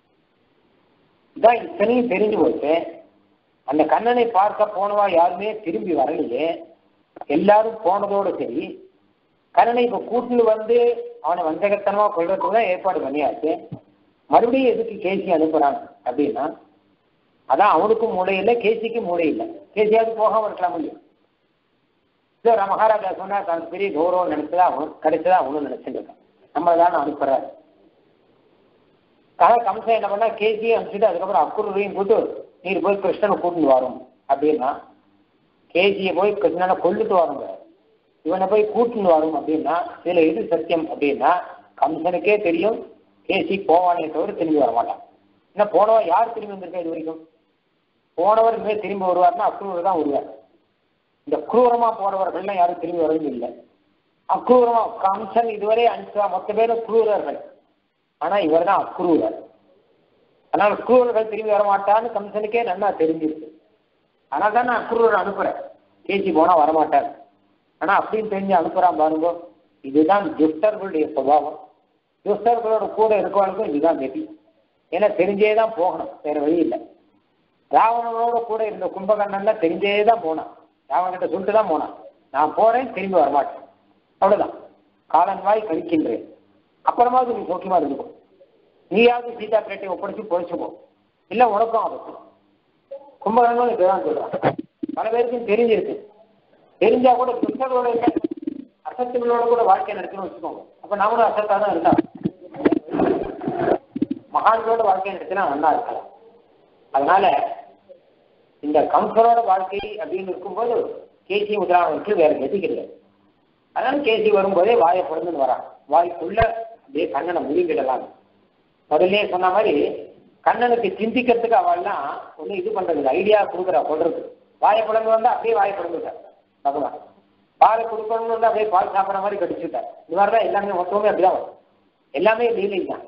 இதான் இத்தனையும் தெரிஞ்சு போச்சு அந்த கண்ணனை பார்க்க போனவா யாருமே திரும்பி வரலையே எல்லாரும் போனதோட சரி கண்ணனை இப்ப கூட்டில் வந்து அவனை வஞ்சகத்தனமா கொள்றதுக்கு தான் ஏற்பாடு பண்ணியாச்சு மறுபடியும் எதுக்கு கேசி அனுப்புறான் அப்படின்னா அதான் அவனுக்கும் மூளை இல்லை கேசிக்கும் மூளை இல்லை கேசியாவது போகாம இருக்கலாம் முடியும் இதோ மகாராஜா சொன்னா தனக்கு பெரிய கௌரவம் நினைச்சதா அவன் கிடைச்சதா அவனும் நினைச்சுட்டு இருக்கான் நம்மளை தான் அனுப்புறாரு ஆனா கம்சன் என்ன பண்ணா கேசியை அனுப்பிச்சுட்டு அதுக்கப்புறம் அக்குருவையும் கூட்டு நீர் போய் கிருஷ்ணனை கூட்டிட்டு வரும் அப்படின்னா கேசியை போய் கிருஷ்ணனை கொல்லுட்டு வருங்க இவனை போய் கூட்டிட்டு வரும் அப்படின்னா இதுல எது சத்தியம் அப்படின்னா கம்சனுக்கே தெரியும் கேசி போவானே தவிர திரும்பி வர மாட்டான் என்ன போனவன் யார் திரும்பி வந்திருக்கா இது வரைக்கும் போனவர் இனிமே திரும்பி வருவார்னா அக்ரூர் தான் வருவார் இந்த குரூரமா போறவர்கள்லாம் யாரும் திரும்பி வரவே இல்லை அக்ரூரமா கம்சன் இதுவரை அனுப்பிச்சா மொத்த பேரும் குரூரர்கள் ஆனா இவர் தான் அக்ரூரர் அதனால குரூரர்கள் திரும்பி வர மாட்டான்னு கம்சனுக்கே நல்லா தெரிஞ்சிருக்கு அதனால தான் நான் அக்ரூரை அனுப்புறேன் கேசி போனா வரமாட்டார் ஆனா அப்படின்னு தெரிஞ்சு அனுப்புறான் பாருங்க இதுதான் துஷ்டர்களுடைய சுபாவம் துஷ்டர்களோட கூட இருக்கவனுக்கும் இதுதான் கதி ஏன்னா தெரிஞ்சே தான் போகணும் வேற வழி இல்லை ராவணனோட கூட இருந்த கும்பகர்ணன்ல தெரிஞ்சே தான் போனான் ராவன்கிட்ட சொல்லிட்டு தான் போனான் நான் போறேன் திரும்பி வரமாட்டேன் அவ்வளவுதான் காலன் வாய் கழிக்கின்றேன் அப்புறமாவது நீ சௌக்கியமா இருந்துக்கோ நீயாவது சீதா பிளேட்டை ஒப்படைச்சு பொழைச்சுக்கோ இல்ல உனக்கும் ஆபத்து கும்பகர்ணன் இப்படிதான் சொல்றான் பல பேருக்கும் தெரிஞ்சிருக்கு தெரிஞ்சா கூட துஷ்டர்களோட இல்ல அசத்துகளோட கூட வாழ்க்கை நடத்தணும்னு வச்சுக்கோங்க அப்ப நாமளும் அசத்தா தான் இருந்தா மகான்களோட வாழ்க்கை நடத்தினா நல்லா இருக்கலாம் அதனால இந்த கம்சரோட வாழ்க்கை அப்படின்னு இருக்கும்போது கேசி முதலானவருக்கு வேற கதி கிடையாது அதனால கேசி வரும்போதே வாயை பிறந்து வரான் வாய்க்குள்ள அப்படியே கண்ணனை முழுங்கிடலாம் முதல்ல சொன்ன மாதிரி கண்ணனுக்கு சிந்திக்கிறதுக்கு அவள்லாம் ஒன்றும் இது பண்றது ஐடியா கொடுக்குறா சொல்றது வாயை பிறந்து வந்தா அப்படியே வாயை பிறந்துட்டார் பகவான் பால் கொடுக்கணும்னு வந்து அப்படியே பால் சாப்பிட்ற மாதிரி கடிச்சுட்டார் இது மாதிரி தான் எல்லாமே மொத்தமே அப்படிதான் வரும் எல்லாமே லீலை தான்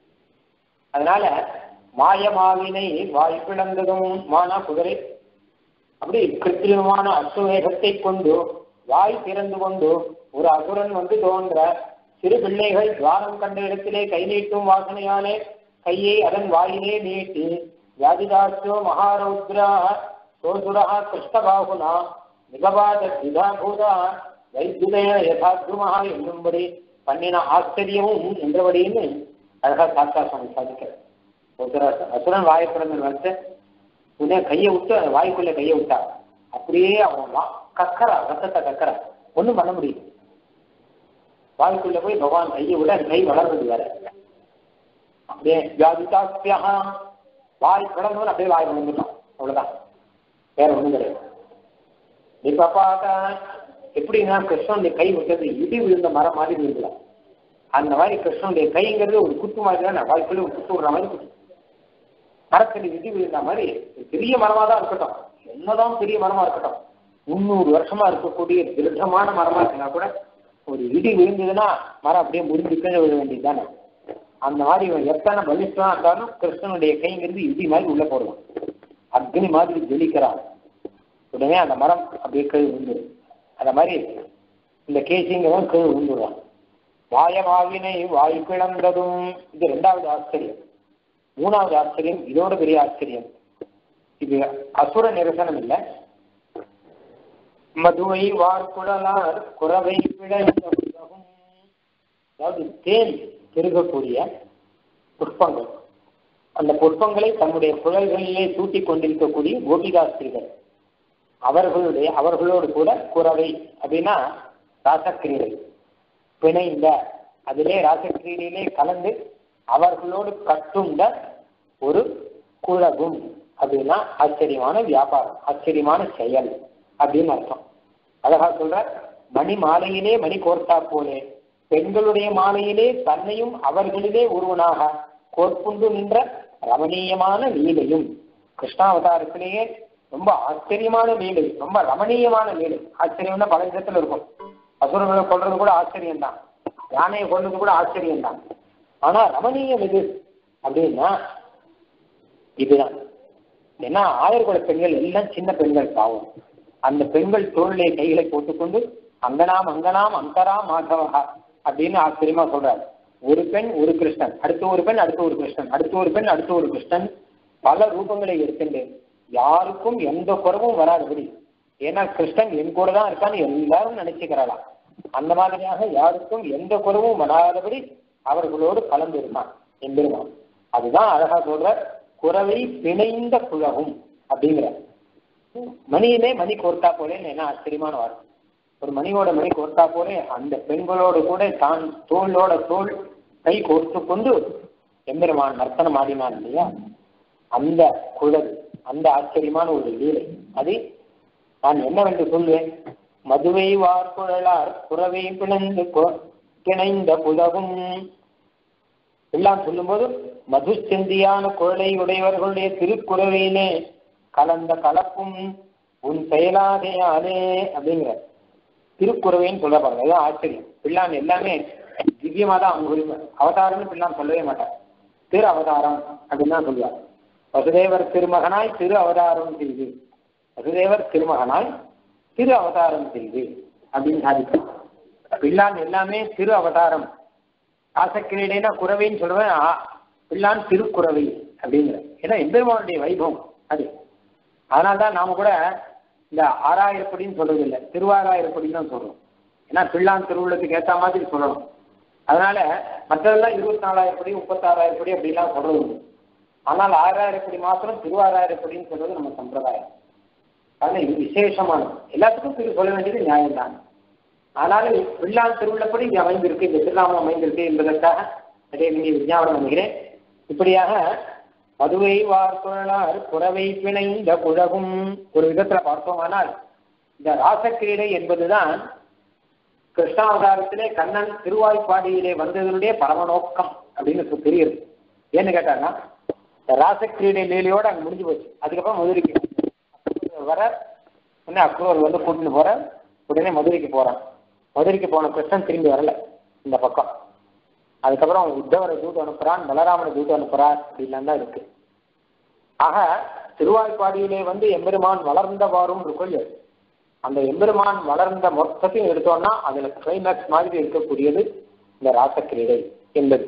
அதனால மாயமாவினை வாய் பிளந்ததும் மானா குதிரை அப்படி கிருத்திரிமமான அசுவேகத்தை கொண்டு வாய் திறந்து கொண்டு ஒரு அசுரன் வந்து தோன்ற சிறு பிள்ளைகள் துவாரம் கண்ட இடத்திலே கை நீட்டும் வாசனையாலே கையை அதன் வாயிலே நீட்டி வியாதிதாசோ மகாரௌத்ரா சோசுரா கிருஷ்ணபாகுனா நிகபாத திதாபூதா வைத்தியுதய யதாத்ருமா என்னும்படி பண்ணின ஆச்சரியமும் என்றபடின்னு அழகா சாத்தா சுவாமி சாதிக்கிறார் ஒருத்தர் அசுரன் வாயப்பிறந்த வந்து உடனே கையை விட்டு அந்த வாய்க்குள்ள கையை விட்டா அப்படியே அவன் வா கக்கறா ரத்தத்தை கக்கறா ஒண்ணும் பண்ண முடியும் வாய்க்குள்ள போய் பகவான் கையை விட அந்த கை வளர்றது வேற அப்படியே வியாதிதாப்பியா வாய் கிடந்தவன் அப்படியே வாய் விழுந்துட்டான் அவ்வளவுதான் வேற ஒண்ணும் கிடையாது இப்ப பார்த்தா எப்படின்னா கிருஷ்ணனுடைய கை விட்டது இடி விழுந்த மரம் மாதிரி விழுந்துலாம் அந்த மாதிரி கிருஷ்ணனுடைய கைங்கிறது ஒரு குத்து மாதிரி தான் வாய்க்குள்ள ஒரு குத்து விடுற மாதிரி குத்து மரத்தில் இடி விழுந்த மாதிரி ஒரு பெரிய மரமா தான் இருக்கட்டும் என்னதான் பெரிய மரமா இருக்கட்டும் முந்நூறு வருஷமா இருக்கக்கூடிய திருடமான மரமா இருந்தா கூட ஒரு இடி விழுந்ததுன்னா மரம் அப்படியே முறிஞ்சு கீழே விழ வேண்டியது தானே அந்த மாதிரி இவன் எத்தனை பலிஷ்டமா இருந்தாலும் கிருஷ்ணனுடைய கைங்கிறது இடி மாதிரி உள்ள போடுவான் அக்னி மாதிரி ஜொலிக்கிறான் உடனே அந்த மரம் அப்படியே கீழ் விழுந்துடும் அந்த மாதிரி இந்த கேசிங்கிறவன் கீழ் விழுந்துடுவான் வாயமாவினை வாய் பிளந்ததும் இது ரெண்டாவது ஆச்சரியம் மூணாவது ஆச்சரியம் இதோட பெரிய ஆச்சரியம் இது அசுர நிரசனம் இல்லை மதுவை வார்குழலார் குறவை பிழைந்த உலகும் அதாவது தேன் பெருகக்கூடிய புஷ்பங்கள் அந்த புஷ்பங்களை தம்முடைய குழல்களிலே சூட்டி கொண்டிருக்கக்கூடிய கோபிகாஸ்திரிகள் அவர்களுடைய அவர்களோடு கூட குறவை அப்படின்னா ராசக்கிரீடை பிணைந்த அதிலே ராசக்கிரீடையிலே கலந்து அவர்களோடு கட்டுண்ட ஒரு குழகும் அப்படின்னா ஆச்சரியமான வியாபாரம் ஆச்சரியமான செயல் அப்படின்னு அர்த்தம் அழகா சொல்ற மணி மாலையிலே மணி கோர்த்தா போலே பெண்களுடைய மாலையிலே தன்னையும் அவர்களிலே ஒருவனாக கோர்ப்புண்டு நின்ற ரமணீயமான லீலையும் கிருஷ்ணாவதாரத்திலேயே ரொம்ப ஆச்சரியமான லீலை ரொம்ப ரமணீயமான லீலை ஆச்சரியம்னா பல விதத்துல இருக்கும் அசுரங்களை கொள்றது கூட ஆச்சரியம் தான் யானையை கொள்றது கூட ஆச்சரியம் தான் ஆனா ரமணீயம் எது அப்படின்னா இதுதான் ஏன்னா ஆயர்குல பெண்கள் எல்லாம் சின்ன பெண்கள் பாவம் அந்த பெண்கள் தோளிலே கைகளை போட்டுக்கொண்டு அங்கனாம் அங்கனாம் அங்கரா மாதவா அப்படின்னு ஆச்சரியமா சொல்றாரு ஒரு பெண் ஒரு கிருஷ்ணன் அடுத்த ஒரு பெண் அடுத்த ஒரு கிருஷ்ணன் அடுத்த ஒரு பெண் அடுத்த ஒரு கிருஷ்ணன் பல ரூபங்களை எடுத்துட்டு யாருக்கும் எந்த குறவும் வராதபடி ஏன்னா கிருஷ்ணன் என் கூட தான் இருக்கான்னு எல்லாரும் நினைச்சுக்கிறாளாம் அந்த மாதிரியாக யாருக்கும் எந்த குறவும் வராதபடி அவர்களோடு கலந்து இருக்கான் எம்பெருமான் அதுதான் அழகா சொல்ற குறவை பிணைந்த குழகும் அப்படிங்கிற மணியிலே மணி கோர்த்தா போலேன்னு என்ன ஆச்சரியமான வார்த்தை ஒரு மணியோட மணி கோர்த்தா போலே அந்த பெண்களோடு கூட தான் தோளோட தோல் கை கோர்த்து கொண்டு எம்பெருமான் நர்த்தனம் ஆடினான் இல்லையா அந்த குழல் அந்த ஆச்சரியமான ஒரு லீலை அது நான் என்னவென்று சொல்வேன் மதுவை வார்குழலார் குறவை பிணைந்து பிணைந்த புலகும் எல்லாம் சொல்லும்போது மது செந்தியான குழலை உடையவர்களுடைய திருக்குறவையிலே கலந்த கலப்பும் உன் செயலாதையாலே அப்படிங்கிற திருக்குறவைன்னு சொல்ல பாருங்க அதுதான் ஆச்சரியம் பிள்ளான் எல்லாமே திவ்யமா தான் அவங்க அவதாரம்னு பிள்ளான் சொல்லவே மாட்டார் திரு அவதாரம் அப்படின்னு தான் சொல்லுவார் வசுதேவர் திருமகனாய் திரு அவதாரம் செய்து வசுதேவர் திருமகனாய் திரு அவதாரம் செய்து அப்படின்னு சாதிக்கும் பிள்ளான் எல்லாமே திரு அவதாரம் ஆசக்கிரீடைனா குறவைன்னு சொல்றேன் பிள்ளான் திருக்குறவை அப்படிங்கிற ஏன்னா எம்பெருமானுடைய வைபவம் அது அதனால்தான் நாம கூட இந்த ஆறாயிரப்படின்னு சொல்றது இல்லை திருவாராயிரப்படின்னு தான் சொல்றோம் ஏன்னா பிள்ளான் திருவுள்ளத்துக்கு ஏற்ற மாதிரி சொல்லணும் அதனால மற்றதெல்லாம் இருபத்தி நாலாயிரப்படி முப்பத்தாறாயிரப்படி அப்படிலாம் சொல்றது உண்டு ஆனால் ஆறாயிரப்படி மாத்திரம் திருவாராயிரப்படின்னு சொல்றது நம்ம சம்பிரதாயம் அதனால இது விசேஷமானது எல்லாத்துக்கும் திரு சொல்ல வேண்டியது நியாயம்தான் ஆனாலும் பிள்ளான் திருவுள்ளப்படி இது அமைந்திருக்கு இந்த திருநாமம் அமைந்திருக்கு என்பதற்காக அதை நீங்க விஞ்ஞாபனம் பண்ணுகிறேன் இப்படியாக மதுவை வார்குழலார் புறவை பிணைந்த குழகும் ஒரு விதத்துல பார்த்தோமானால் இந்த ராசக்கிரீடை என்பதுதான் கிருஷ்ணாவதாரத்திலே கண்ணன் திருவாய்ப்பாடியிலே வந்ததனுடைய பரம நோக்கம் அப்படின்னு தெரியுது ஏன்னு கேட்டாங்கன்னா இந்த ராசக்கிரீடை லீலையோட அங்க முடிஞ்சு போச்சு அதுக்கப்புறம் மதுரைக்கு வர உடனே அக்ரூர் வந்து கூட்டிட்டு போற உடனே மதுரைக்கு போறான் மதுரைக்கு போன கிருஷ்ணன் திரும்பி வரல இந்த பக்கம் அதுக்கப்புறம் உத்தவரை தூது அனுப்புறான் பலராமனை தூது அனுப்புறார் அப்படின்லாம் தான் இருக்கு ஆக திருவாய்ப்பாடியிலே வந்து எம்பெருமான் வளர்ந்தவாறும் இருக்கும் அந்த எம்பெருமான் வளர்ந்த மொத்தத்தையும் எடுத்தோம்னா அதுல கிளைமேக்ஸ் மாதிரி இருக்கக்கூடியது இந்த ராசக்கிரீடை என்பது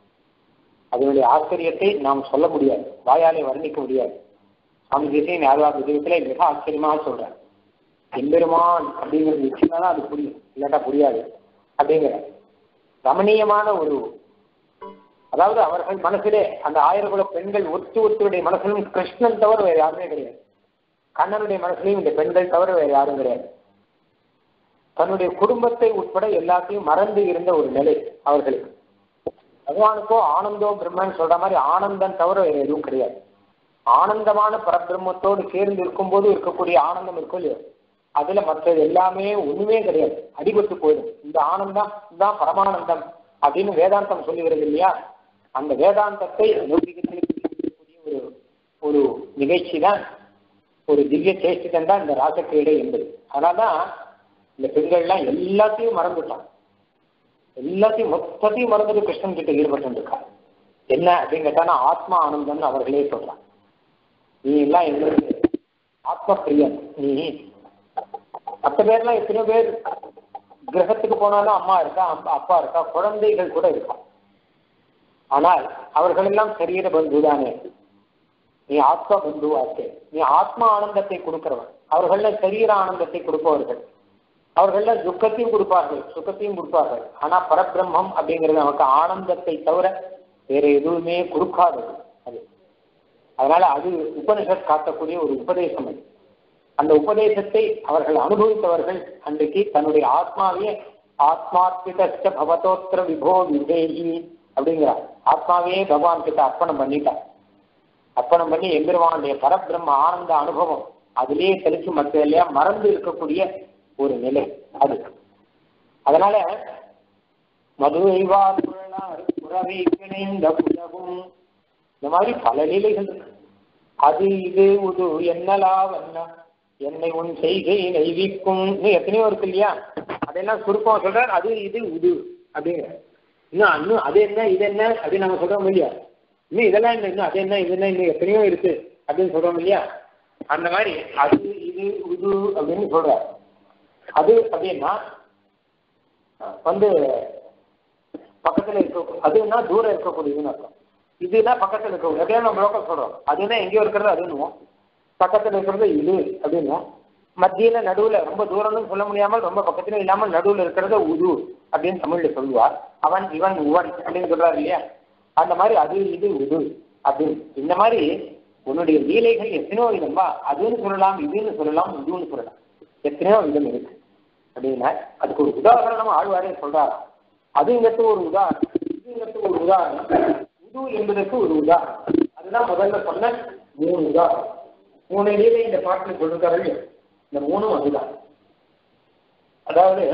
அதனுடைய ஆச்சரியத்தை நாம் சொல்ல முடியாது வாயாலே வர்ணிக்க முடியாது சுவாமி தேசியன் யாழ்வார் விஜயத்திலே மிக ஆச்சரியமாக சொல்றார் எம்பெருமான் அப்படிங்கிறது நிச்சயமா தான் அது புரியும் இல்லாட்டா புரியாது அப்படிங்கிற ரமணீயமான ஒரு அதாவது அவர்கள் மனசிலே அந்த ஆயிரகுல பெண்கள் ஒத்து ஒத்துடைய மனசிலும் கிருஷ்ணன் தவிர வேற யாருமே கிடையாது கண்ணனுடைய மனசுலையும் இந்த பெண்கள் தவிர வேற யாரும் கிடையாது தன்னுடைய குடும்பத்தை உட்பட எல்லாத்தையும் மறந்து இருந்த ஒரு நிலை அவர்களுக்கு பகவானுக்கோ ஆனந்தோ பிரம்மன் சொல்ற மாதிரி ஆனந்தம் தவிர வேற எதுவும் கிடையாது ஆனந்தமான பரபிரம்மத்தோடு சேர்ந்து இருக்கும்போது இருக்கக்கூடிய ஆனந்தம் இருக்கும் இல்லையோ அதுல மற்றது எல்லாமே ஒண்ணுமே கிடையாது அடிபட்டு போயிடும் இந்த ஆனந்தம் தான் பரமானந்தம் அப்படின்னு வேதாந்தம் சொல்லுகிறது இல்லையா அந்த வேதாந்தத்தை லௌகிகத்தில் ஒரு ஒரு நிகழ்ச்சி தான் ஒரு திவ்ய சேஷ்டிதம் தான் இந்த ராசக்கிரீடை என்பது அதனால்தான் இந்த பெண்கள்லாம் எல்லாத்தையும் மறந்துட்டான் எல்லாத்தையும் மொத்தத்தையும் மறந்துட்டு கிருஷ்ணன் கிட்ட ஈடுபட்டு இருக்கா என்ன அப்படின்னு கேட்டானா ஆத்மா ஆனந்தம்னு அவர்களே சொல்றான் நீ எல்லாம் எங்களுக்கு ஆத்ம பிரியன் நீ மற்ற பேர்லாம் எத்தனையோ பேர் கிரகத்துக்கு போனாலும் அம்மா இருக்கா அப்பா இருக்கா குழந்தைகள் கூட இருக்கா ஆனால் அவர்கள் எல்லாம் சரீர பந்து தானே நீ ஆத்ம பந்து ஆச்சே நீ ஆத்மா ஆனந்தத்தை கொடுக்கிறவன் அவர்கள சரீர ஆனந்தத்தை கொடுப்பவர்கள் அவர்கள துக்கத்தையும் கொடுப்பார்கள் சுகத்தையும் கொடுப்பார்கள் ஆனா பரபிரம்மம் அப்படிங்கிறது நமக்கு ஆனந்தத்தை தவிர வேற எதுவுமே கொடுக்காதது அது அதனால அது உபனிஷத் காட்டக்கூடிய ஒரு உபதேசம் அது அந்த உபதேசத்தை அவர்கள் அனுபவித்தவர்கள் அன்றைக்கு தன்னுடைய ஆத்மாவையே ஆத்மார்ப்பித பவதோத்திர விபோ விதேகி அப்படிங்கிறார் ஆத்மாவே பகவான் கிட்ட அர்ப்பணம் பண்ணிட்டார் அர்ப்பணம் பண்ணி எம்பெருமானுடைய பரபிரம்ம ஆனந்த அனுபவம் அதிலேயே தெளிச்சு மற்ற இல்லையா மறந்து இருக்கக்கூடிய ஒரு நிலை அது அதனால மதுரைவார் புறவை பிணைந்த புலகும் இந்த மாதிரி பல நிலைகள் இருக்கு அது இது உது என்னலா வண்ண என்னை உன் செய்கை நெய்விக்கும் இன்னும் எத்தனையோ இருக்கு இல்லையா அதெல்லாம் சுருக்கம் சொல்றார் அது இது உது அப்படிங்கிற இன்னும் இன்னும் அது என்ன இது என்ன அப்படின்னு நம்ம சொல்றோம் இல்லையா இன்னும் இதெல்லாம் இல்லை இன்னும் அது என்ன இது என்ன இன்னும் எத்தனையோ இருக்கு அப்படின்னு சொல்றோம் இல்லையா அந்த மாதிரி அது இது உது அப்படின்னு சொல்றார் அது அப்படின்னா வந்து பக்கத்துல இருக்க அதுன்னா தூரம் இருக்கக்கூடியதுன்னு அர்த்தம் இதுனா பக்கத்துல இருக்க எப்படியா நம்ம லோக்கல் சொல்றோம் அதுனா எங்கேயோ இருக்கிறது அதுன்னுவோம் பக்கத்துல இருக்கிறது இது அப்படின்னும் மத்தியில நடுவுல ரொம்ப தூரம்னு சொல்ல முடியாமல் ரொம்ப பக்கத்துல இல்லாமல் நடுவுல இருக்கிறத உது அப்படின்னு தமிழ்ல சொல்லுவார் அவன் இவன் உவன் அப்படின்னு சொல்றாரு இல்லையா அந்த மாதிரி அது இது உது அப்படின்னு இந்த மாதிரி உன்னுடைய லீலைகள் எத்தனையோ விதம்பா அதுன்னு சொல்லலாம் இதுன்னு சொல்லலாம் இதுன்னு சொல்லலாம் எத்தனையோ விதம் இருக்கு அப்படின்னா அதுக்கு ஒரு உதாரணம் ஆழ்வாரே சொல்றாராம் அதுங்கிறது ஒரு உதாரணம் இதுங்கிறது ஒரு உதாரணம் உது என்பதற்கு ஒரு உதாரணம் அதுதான் முதல்ல சொன்ன மூணு உதாரணம் மூணு லீலை இந்த பாட்டில் சொல்லிருக்காரு இந்த மூணும் அதுதான் அதாவது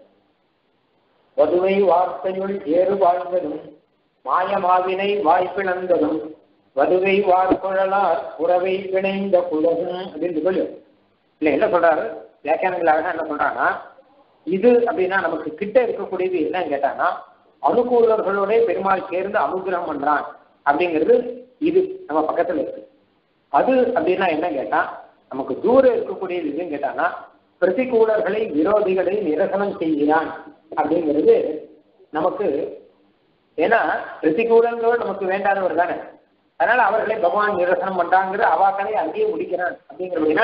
வதுவை வார்த்தையுள் ஏறு வாழ்ந்ததும் மாயமாவினை வாய்ப்பிழந்ததும் வதுவை வார்குழலார் புறவை பிணைந்த குலகும் அப்படின்னு சொல்லு இல்ல என்ன சொல்றாரு வியாக்கியானங்கள் அழகா என்ன சொல்றாங்கன்னா இது அப்படின்னா நமக்கு கிட்ட இருக்கக்கூடியது என்னன்னு கேட்டாங்கன்னா அனுகூலர்களோட பெருமாள் சேர்ந்து அனுகிரகம் பண்றான் அப்படிங்கிறது இது நம்ம பக்கத்துல இருக்கு அது அப்படின்னா என்ன கேட்டா நமக்கு தூரம் இருக்கக்கூடியது இதுன்னு கேட்டான்னா பிரதிகூலர்களை விரோதிகளை நிரசனம் செய்கிறான் அப்படிங்கிறது நமக்கு ஏன்னா பிரதிகூலங்கள் நமக்கு வேண்டாதவர் தானே அதனால அவர்களை பகவான் நிரசனம் பண்றாங்கிற அவாக்களை அங்கேயே முடிக்கிறான் அப்படிங்கிறதுனால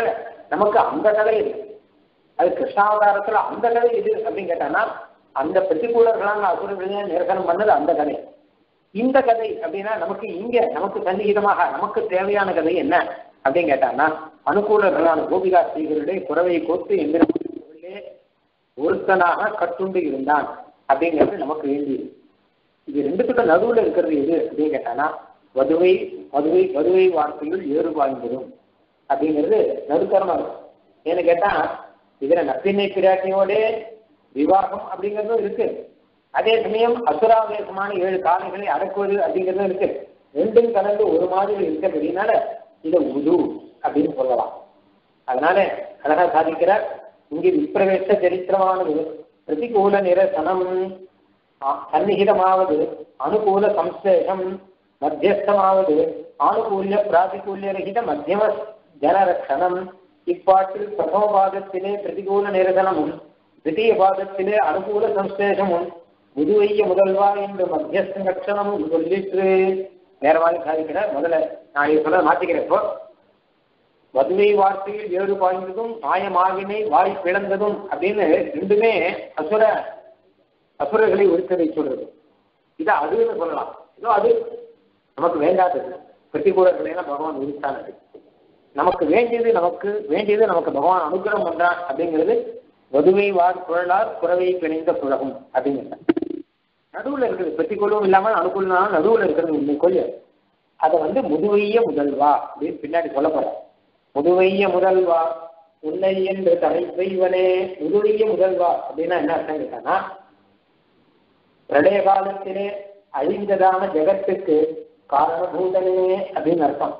நமக்கு அந்த கதை இருக்கு அது கிருஷ்ணாவதாரத்துல அந்த கதை இது அப்படின்னு கேட்டானா அந்த பிரதிகூலர்களான அசுரர்களே நிரசனம் பண்ணது அந்த கதை இந்த கதை அப்படின்னா நமக்கு இங்க நமக்கு சன்னிகிதமாக நமக்கு தேவையான கதை என்ன அப்படின்னு கேட்டான்னா அனுகூலர்களான கோபிகா ஸ்ரீகளுடைய குறவை கோத்து எந்திரே ஒருத்தனாக கட்டுண்டு இருந்தான் அப்படிங்கிறது நமக்கு வேண்டியது இது ரெண்டுத்துக்கும் நடுவுல இருக்கிறது எது அப்படின்னு கேட்டானா வதுவை வதுவை வதுவை வார்த்தையில் ஏறு வாய்ந்ததும் அப்படிங்கிறது நடுத்தரமா இருக்கும் ஏன்னு கேட்டா இதுல நப்பின்னை பிராட்டியோட விவாகம் அப்படிங்கிறதும் இருக்கு அதே சமயம் அசுராவேசமான ஏழு காலைகளை அடக்குவது அப்படிங்கிறதும் இருக்கு ரெண்டும் கலந்து ஒரு மாதிரி இருக்கிறதுனால இதை உது அப்படின்னு சொல்லலாம் அதனால அழகா சாதிக்கிறார் இங்கு விப்பிரவேச சரித்திரமானது பிரதிகூல நிரசனம் சந்நிகிதமாவது அனுகூல சம்சேஷம் மத்தியஸ்தமாவது ஆனுகூல்ய பிராதிகூல்ய ரகித மத்தியம ஜனரக்ஷணம் இப்பாட்டில் பிரதம பாதத்திலே பிரதிகூல நிரசனமும் தித்திய பாதத்திலே அனுகூல சம்சேஷமும் முதுவைய முதல்வா என்று மத்தியஸ்த லட்சணமும் சொல்லிட்டு நேரமாக சாதிக்கிறார் முதல்ல நான் இதை சொல்ல மாற்றிக்கிறேன் இப்போ மதுவை வார்த்தையில் ஏறு பாய்ந்ததும் மாயமாகினை வாய் பிளந்ததும் அப்படின்னு ரெண்டுமே அசுர அசுரர்களை ஒருத்தரை சொல்றது இது அதுன்னு சொல்லலாம் இதோ அது நமக்கு வேண்டாதது பிரதிகூலர்களை எல்லாம் பகவான் ஒதுத்தானது நமக்கு வேண்டியது நமக்கு வேண்டியது நமக்கு பகவான் அனுகிரகம் பண்றான் அப்படிங்கிறது வதுவை வார் குழலார் குறவை பிணைந்த புழகும் அப்படிங்கிறது நடுவுல இருக்குது பிரதிகூலமும் இல்லாமல் அனுகூலனாலும் நடுவுல இருக்கிறது உண்மை கொள்ளு அதை வந்து முதுவைய முதல்வா அப்படின்னு பின்னாடி சொல்ல போற முதுவைய முதல்வா உன்னை என்று தலை செய்வனே முதுவைய முதல்வா அப்படின்னா என்ன அர்த்தம் கேட்டானா பிரளய காலத்திலே அழிந்ததான ஜெகத்துக்கு காரணபூதனே அப்படின்னு அர்த்தம்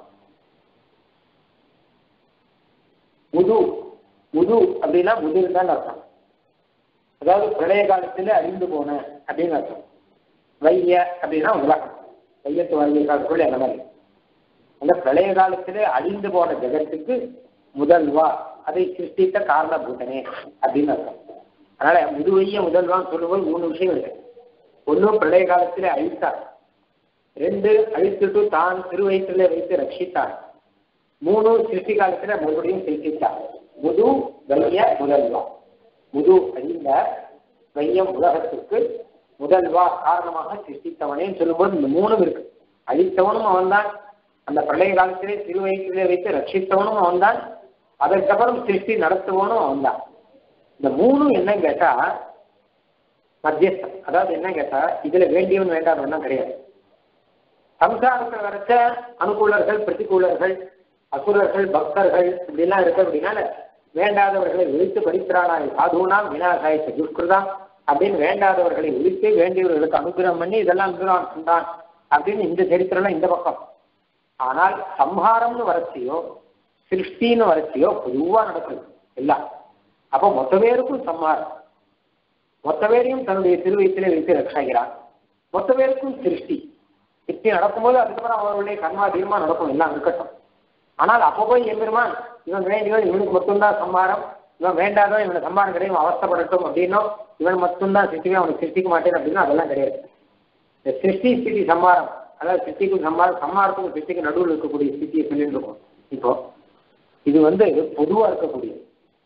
முது முது அப்படின்னா முதிர் தான் அர்த்தம் அதாவது பிரளய காலத்துல அழிந்து போன அப்படின்னு அர்த்தம் வைய அப்படின்னா உலகம் வையத்து வைய காலத்துக்குள்ள அந்த மாதிரி அந்த பிரளய காலத்திலே அழிந்து போன ஜெகத்துக்கு முதல்வா அதை சிருஷ்டித்த காரணபூதனே அப்படின்னு அர்த்தம் அதனால முதுவைய முதல்வான்னு சொல்லும்போது மூணு விஷயம் இருக்கு ஒன்றும் பிரளய காலத்திலே அழித்தார் ரெண்டு அழித்துட்டு தான் திருவயிற்றிலே வைத்து ரட்சித்தார் மூணு சிருஷ்டி காலத்துல மறுபடியும் சிருஷ்டித்தார் முது வைய முதல்வா முது அழிந்த வையம் உலகத்துக்கு முதல்வா காரணமாக சிருஷ்டித்தவனே சொல்லும்போது இந்த மூணும் இருக்கு அழித்தவனும் அவன்தான் அந்த பிரளய காலத்திலே திருவயிற்றிலே வைத்து ரட்சித்தவனும் அவன்தான் அதற்கப்புறம் சிருஷ்டி நடத்துவனும் அவன்தான் இந்த மூணும் என்னன்னு கேட்டா மத்தியஸ்தம் அதாவது என்ன கேட்டா இதுல வேண்டியவன் வேண்டாதவன் கிடையாது சம்சாரத்தை வரைச்ச அனுகூலர்கள் பிரதிகூலர்கள் அசுரர்கள் பக்தர்கள் இப்படிலாம் இருக்கு அப்படின்னால வேண்டாதவர்களை ஒழித்து படிக்கிறானாய் சாதுனாம் வினாசாய துஷ்கிருதாம் அப்படின்னு வேண்டாதவர்களை ஒழித்து வேண்டியவர்களுக்கு அனுகிரகம் பண்ணி இதெல்லாம் அனுகிரகம் பண்றான் அப்படின்னு இந்த சரித்திரம் இந்த பக்கம் ஆனால் சம்ஹாரம்னு வரச்சியோ சிருஷ்டின்னு வரச்சியோ பொதுவா நடக்குது எல்லாம் அப்போ மொத்த பேருக்கும் சம்ஹாரம் மொத்த பேரையும் தன்னுடைய திருவயத்திலே வைத்து ரட்சாகிறான் மொத்த பேருக்கும் சிருஷ்டி இப்படி நடக்கும்போது அதுக்கப்புறம் அவருடைய கர்மா தீர்மா நடக்கும் எல்லாம் இருக்கட்டும் ஆனால் அப்போ போய் எம்பெருமான் இவன் வேண்டியவன் இவனுக்கு மட்டும்தான் சம்மாரம் இவன் வேண்டாதவன் இவனை சம்மாரம் கிடையாது அவஸ்தப்படட்டும் அப்படின்னும் இவன் மட்டும்தான் சிருஷ்டிக்க அவனுக்கு சிருஷ்டிக்க மாட்டேன் அப்படின்னா அதெல்லாம் கிடையாது இந்த சிருஷ்டி ஸ்திதி சம்மாரம் அதாவது சிருஷ்டிக்கும் சம்மாரம் சம்மாரத்துக்கும் சிருஷ்டிக்கு நடுவில் இருக்கக்கூடிய ஸ்திதியை சொல்லிட்டு இருக்கோம் இப்போ இது வந்து பொதுவா இருக்கக்கூடியது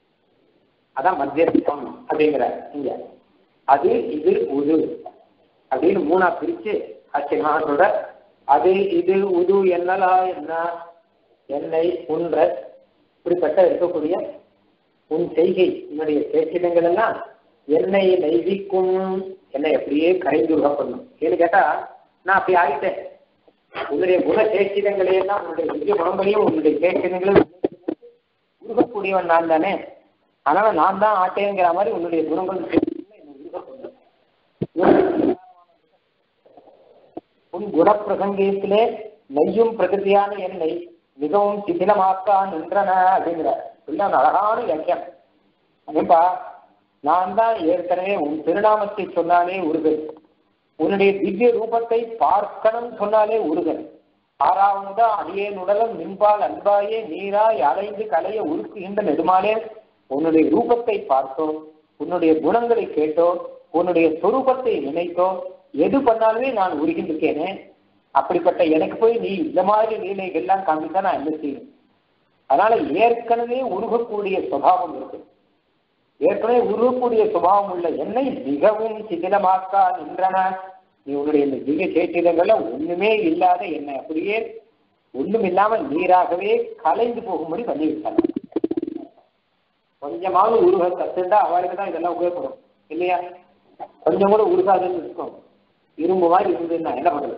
அதான் மத்தியஸ்தம் அப்படிங்கிற இங்க அது இது உது அப்படின்னு மூணா பிரிச்சு ஆச்சரியமாக சொல்ற அது இது உது என்னலா என்ன என்னை உன்ற இப்படிப்பட்ட இருக்கக்கூடிய உன் செய்கை உன்னுடைய பேச்சிடங்கள் எல்லாம் என்னை நைவிக்கும் என்னை அப்படியே கரைந்து பண்ணும் ஏன்னு கேட்டா நான் அப்படி ஆகிட்டேன் உன்னுடைய குண சேச்சிடங்களே எல்லாம் உன்னுடைய நிஜ குணங்களையும் உன்னுடைய சேச்சிடங்களையும் உருகக்கூடியவன் நான் தானே அதனால நான் தான் ஆட்டேங்கிற மாதிரி உன்னுடைய குணங்கள் உன் குணப்பிரசங்கத்திலே நெய்யும் பிரகிருதியான என்னை மிகவும் சிதிலமாக்கா நின்றன அப்படிங்கிற எல்லாம் அழகான இலக்கியம் ஏன்பா நான் தான் ஏற்கனவே உன் திருநாமத்தை சொன்னாலே உருகல் உன்னுடைய திவ்ய ரூபத்தை பார்க்கணும் சொன்னாலே உருகல் ஆறாவதா அடியேன் உடலம் நின்பால் அன்பாயே நீராய் அலைந்து கலைய உருக்குகின்ற நெடுமாலே உன்னுடைய ரூபத்தை பார்த்தோ உன்னுடைய குணங்களை கேட்டோ உன்னுடைய சொரூபத்தை நினைத்தோ எது பண்ணாலுமே நான் உருகின்றிருக்கேனே அப்படிப்பட்ட எனக்கு போய் நீ இந்த மாதிரி லீலைகள்லாம் காமிச்சா நான் என்ன செய்யணும் அதனால ஏற்கனவே உருகக்கூடிய சுபாவம் இருக்கு ஏற்கனவே உருகக்கூடிய சுபாவம் உள்ள என்னை மிகவும் சிதிலமாக்கா நின்றன நீ உன்னுடைய இந்த திவ்ய சேட்டிதங்கள்ல ஒண்ணுமே இல்லாத என்னை அப்படியே ஒண்ணும் இல்லாமல் நீராகவே கலைந்து போகும்படி பண்ணி விட்டாங்க கொஞ்சமாவது உருக கத்துண்டா அவளுக்கு தான் இதெல்லாம் உபயோகப்படும் இல்லையா கொஞ்சம் கூட உருகாதுன்னு இருக்கும் இரும்பு மாதிரி இருந்ததுன்னா என்ன பண்ணுது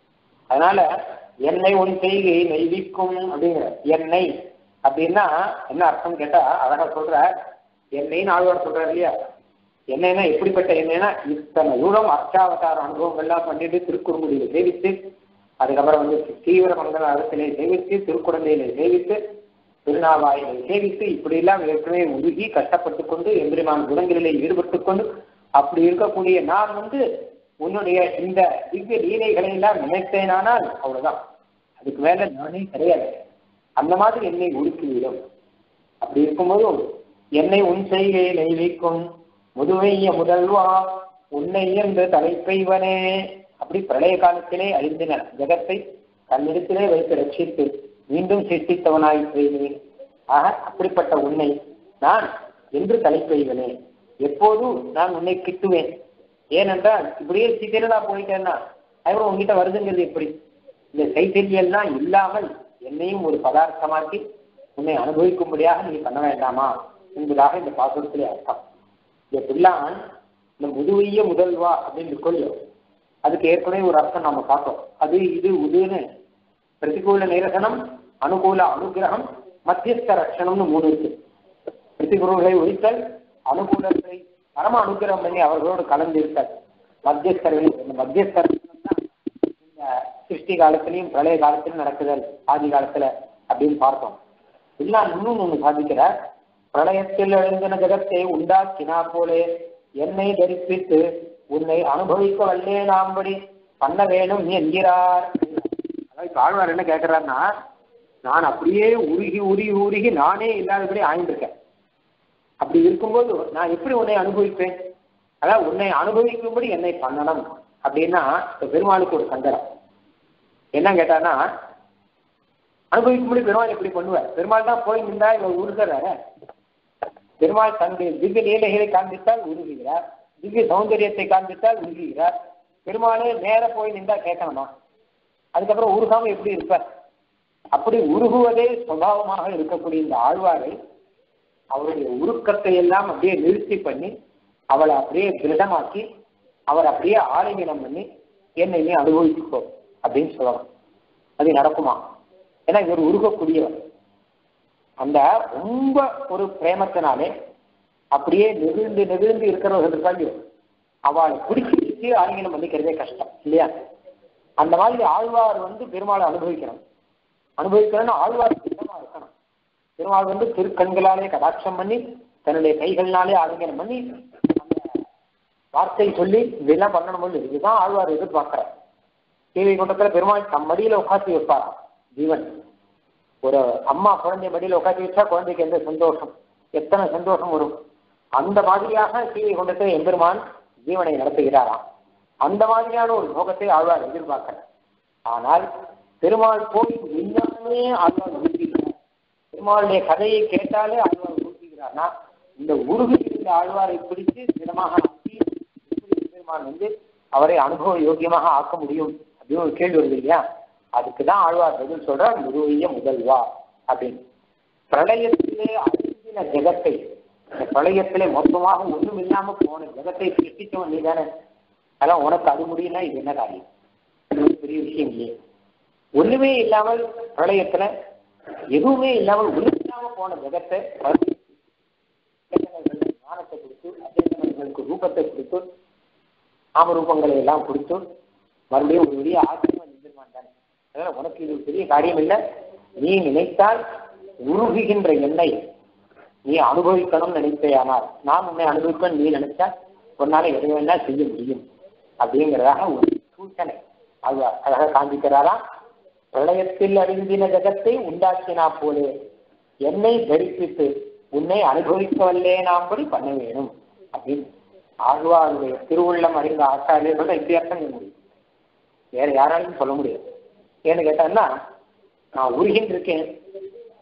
அதனால எண்ணெய் உன் செய்கை நெய்விக்கும் அப்படிங்கிற எண்ணெய் அப்படின்னா என்ன அர்த்தம் கேட்டா அழகா சொல்ற எண்ணெய்னு ஆழ்வார் சொல்றாரு இல்லையா எண்ணெய்னா எப்படிப்பட்ட எண்ணெய்னா இத்தனை யூனம் அர்ச்சாவதார அனுபவங்கள்லாம் பண்ணிட்டு திருக்குறுங்குடியில சேவித்து அதுக்கப்புறம் வந்து தீவிர மங்கள அரசிலே சேவித்து திருக்குழந்தையில சேவித்து திருநாவாயிலை சேவித்து இப்படியெல்லாம் ஏற்கனவே உருகி கஷ்டப்பட்டு கொண்டு எம்பெருமான் குணங்களிலே ஈடுபட்டு கொண்டு அப்படி இருக்கக்கூடிய நான் வந்து உன்னுடைய இந்த திவ்ய லீலைகளை எல்லாம் நினைத்தேனானால் அவ்வளவுதான் அதுக்கு மேல நானே கிடையாது அந்த மாதிரி என்னை உருக்கிவிடும் அப்படி இருக்கும்போது என்னை உன் செய்கையை நெய்விக்கும் முதுமைய முதல்வா உன்னை என்று தலைப்பைவனே அப்படி பிரளய காலத்திலே அழிந்தின ஜெகத்தை தன்னிடத்திலே வைத்து ரட்சித்து மீண்டும் சிருஷ்டித்தவனாய் செய்தேன் ஆக அப்படிப்பட்ட உன்னை நான் என்று தலைப்பெய்வனே எப்போதும் நான் உன்னை கிட்டுவேன் ஏனென்றால் இப்படியே சித்திரனா போயிட்டேன்னா அப்புறம் உங்ககிட்ட வருதுங்கிறது எப்படி இந்த சைத்தன்யெல்லாம் இல்லாமல் என்னையும் ஒரு பதார்த்தமாக்கி உன்னை அனுபவிக்கும்படியாக நீ பண்ண வேண்டாமா என்பதாக இந்த பாசுரத்திலே அர்த்தம் இந்த பிள்ளான் இந்த முதுவைய முதல்வா அப்படின்னு கொள்ளும் அதுக்கு ஏற்கனவே ஒரு அர்த்தம் நம்ம பார்த்தோம் அது இது உதுன்னு பிரதிகூல நிரசனம் அனுகூல அனுகிரகம் மத்தியஸ்த ரட்சணம்னு மூணு இருக்கு பிரதிகூலங்களை ஒழித்தல் அனுகூலத்தை பரம அனுகிரகம் பண்ணி அவர்களோடு கலந்து இருக்கார் மத்தியஸ்தர்கள் இந்த மத்தியஸ்தர் இந்த சிருஷ்டி காலத்திலையும் பிரளய காலத்திலும் நடக்குதல் ஆதி காலத்துல அப்படின்னு பார்த்தோம் இல்ல இன்னும் ஒண்ணு சாதிக்கிறார் பிரளயத்தில் எழுந்தின ஜெகத்தை உண்டாக்கினா போலே என்னை தரிப்பித்து உன்னை அனுபவிக்க வல்லே நாம்படி பண்ண வேணும் என்கிறார் அதாவது ஆழ்வார் என்ன கேட்கிறாருன்னா நான் அப்படியே உருகி உருகி உருகி நானே இல்லாதபடி ஆய்ந்திருக்கேன் அப்படி இருக்கும்போது நான் எப்படி உன்னை அனுபவிப்பேன் அதாவது உன்னை அனுபவிக்கும்படி என்னை பண்ணணும் அப்படின்னா இப்ப பெருமாளுக்கு ஒரு சங்கடம் என்ன கேட்டான்னா அனுபவிக்கும்படி பெருமாள் எப்படி பண்ணுவார் பெருமாள் தான் போய் நின்றா இவர் உருகிறார பெருமாள் தன்னுடைய திவ்ய லீலைகளை காண்பித்தால் உருகுகிறார் திவ்ய சௌந்தரியத்தை காண்பித்தால் உருகுகிறார் பெருமாளே நேர போய் நின்றா கேட்கணுமா அதுக்கப்புறம் உருகாம எப்படி இருப்பார் அப்படி உருகுவதே சுபாவமாக இருக்கக்கூடிய இந்த ஆழ்வாரை அவருடைய உருக்கத்தை எல்லாம் அப்படியே நிறுத்தி பண்ணி அவளை அப்படியே திருடமாக்கி அவர் அப்படியே ஆலிங்கனம் பண்ணி என்னை நீ அனுபவிச்சுக்கோ அப்படின்னு சொல்லலாம் அது நடக்குமா ஏன்னா இவர் உருகக்கூடியவர் அந்த ரொம்ப ஒரு பிரேமத்தினாலே அப்படியே நெகிழ்ந்து நெகிழ்ந்து இருக்கிறவர்கள் இருக்காங்க அவளை பிடிச்சி பிடிச்சி ஆலிங்கனம் பண்ணிக்கிறதே கஷ்டம் இல்லையா அந்த மாதிரி ஆழ்வார் வந்து பெருமாளை அனுபவிக்கணும் அனுபவிக்கணும்னு ஆழ்வார் திட்டமா இருக்கணும் பெருமாள் வந்து திருக்கண்களாலே கடாட்சம் பண்ணி தன்னுடைய கைகள்னாலே ஆலிங்கனம் பண்ணி அந்த வார்த்தை சொல்லி இதெல்லாம் பண்ணணும் இதுதான் ஆழ்வார் எதிர்பார்க்கிறார் கீழே கூட்டத்தில் பெருமாள் தம் மடியில உட்காந்து வைப்பாராம் ஜீவன் ஒரு அம்மா குழந்தை மடியில உட்காந்து வச்சா குழந்தைக்கு எந்த சந்தோஷம் எத்தனை சந்தோஷம் வரும் அந்த மாதிரியாக கீழே கொண்டத்தை எம்பெருமான் ஜீவனை நடத்துகிறாராம் அந்த மாதிரியான ஒரு போகத்தை ஆழ்வார் எதிர்பார்க்கிறார் ஆனால் பெருமாள் போய் எல்லாமே ஆழ்வார் உருகுகிறார் பெருமாளுடைய கதையை கேட்டாலே ஆழ்வார் உருகுகிறார்னா இந்த உருகுகின்ற ஆழ்வாரை பிடித்து திடமாக ஆக்கி எப்படி பெருமாள் வந்து அவரை அனுபவ யோக்கியமாக ஆக்க முடியும் அப்படின்னு ஒரு கேள்வி வருது இல்லையா அதுக்கு தான் ஆழ்வார் பதில் சொல்றார் முருகைய முதல்வா அப்படின்னு பிரளயத்திலே அழிந்தின ஜெகத்தை இந்த பிரளயத்திலே மொத்தமாக ஒன்றும் இல்லாம போன ஜெகத்தை சிருஷ்டிச்சவன் நீ தானே அதான் உனக்கு அது முடியும்னா இது என்ன காரியம் இது ஒரு பெரிய விஷயம் இல்லையே ஒண்ணுமே இல்லாமல் பிரளயத்துல எதுவுமே இல்லாமல் ஒண்ணும் இல்லாம போன ஜெகத்தை ஞானத்தை கொடுத்து அச்சேதனங்களுக்கு ரூபத்தை கொடுத்து நாமரூபங்களை எல்லாம் கொடுத்து மறுபடியும் ஒரு பெரிய ஆச்சரியம் நின்றுமான் தானே அதனால உனக்கு இது பெரிய காரியம் இல்லை நீ நினைத்தால் உருகுகின்ற எண்ணெய் நீ அனுபவிக்கணும்னு நினைப்பேயானால் நான் உன்னை அனுபவிப்பேன் நீ நினைச்சா உன்னால எது வேணா செய்ய முடியும் அப்படிங்கிறதாக ஒரு சூச்சனை அது அழகாக காண்பிக்கிறாராம் பிரளயத்தில் அறிந்தின ஜகத்தை உண்டாக்கினா போலே என்னை தரிப்பித்து உன்னை அனுபவிக்க வல்லே நாம்படி பண்ண வேணும் அப்படின்னு ஆழ்வாருடைய திருவுள்ளம் அறிந்த ஆச்சாரியர்களோட இப்படி அர்த்தம் செய்ய முடியும் வேற யாராலையும் சொல்ல முடியாது ஏன்னு கேட்டான்னா நான் உருகின்னு இருக்கேன்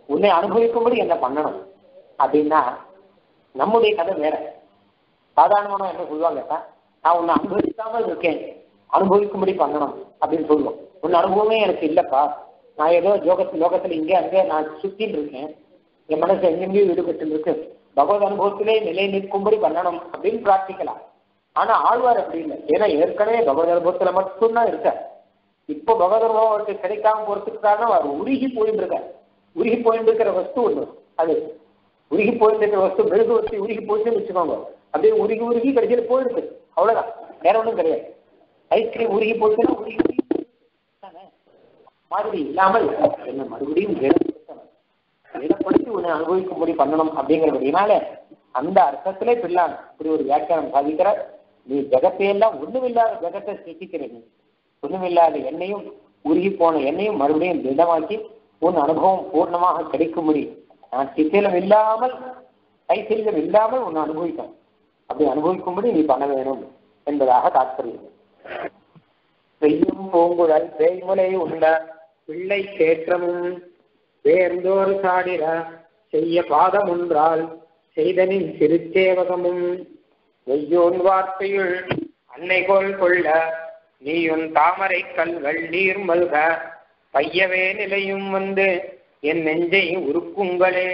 உன்னை அனுபவிக்கும்படி என்ன பண்ணணும் அப்படின்னா நம்முடைய கதை வேற சாதாரணமான என்ன சொல்லுவாங்க நான் உன்னை அனுபவிக்காமல் இருக்கேன் அனுபவிக்கும்படி பண்ணணும் அப்படின்னு சொல்லுவோம் உன் அனுபவமே எனக்கு இல்லப்பா நான் ஏதோ ஜோகத்து லோகத்துல இங்கே அங்கே நான் சுத்தின்னு இருக்கேன் என் மனசு எங்கெங்கேயும் ஈடுபட்டு இருக்கு பகவத் அனுபவத்திலே நிலை நிற்கும்படி பண்ணணும் அப்படின்னு பிரார்த்திக்கலாம் ஆனா ஆழ்வார் அப்படி இல்லை ஏன்னா ஏற்கனவே பகவத் அனுபவத்துல மட்டும்தான் இருக்கார் இப்போ பகவத் அனுபவத்துக்கு கிடைக்காம போறதுக்கு காரணம் அவர் உருகி போயிட்டு இருக்கார் உருகி போயிட்டு இருக்கிற வஸ்து ஒண்ணு அது உருகி போயிட்டு இருக்கிற வஸ்து மெழுகு வச்சு உருகி போயிட்டுன்னு வச்சுக்கோங்க அப்படியே உருகி உருகி கடைசியில் போயிருக்கு அவ்வளவுதான் வேற ஒன்றும் கிடையாது ஐஸ்கிரீம் உருகி போச்சுன்னா உருகி உருகி தானே? மாதிரி இல்லாமல் என்ன மறுபடியும் திடப்படுத்தி உன்னை அனுபவிக்கும்படி பண்ணணும் அப்படிங்கிறபடினால அந்த அர்த்தத்திலே பிள்ளான் இப்படி ஒரு வியாக்கியானம் சாதிக்கிற நீ ஜெகத்தையெல்லாம் ஒண்ணுமில்லாத ஜெகத்தை சிருஷ்டிக்கிற நீ ஒண்ணுமில்லாத எண்ணெயும் உருகி போன எண்ணெயும் மறுபடியும் திடமாக்கி உன் அனுபவம் பூர்ணமாக கிடைக்கும்படி நான் சித்திலம் இல்லாமல் கைசெல்லம் இல்லாமல் உன்னை அனுபவிக்கணும் அப்படி அனுபவிக்கும்படி நீ பண்ண வேணும் என்பதாக தாற்பயம் பெய்யும் பூங்குழல் பேய்முலை உண்ட பிள்ளை தேற்றமும் வேர்ந்தோர் சாடிர செய்ய பாதம் ஒன்றால் செய்தனின் சிறுத்தேவகமும் வெய்யோன் வார்த்தையுள் அன்னைகோல் கொள்ள நீயுன் தாமரை கல்கள் நீர் மல்க பையவே நிலையும் வந்து என் நெஞ்சை உருக்குங்களே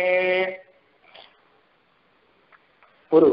ஒரு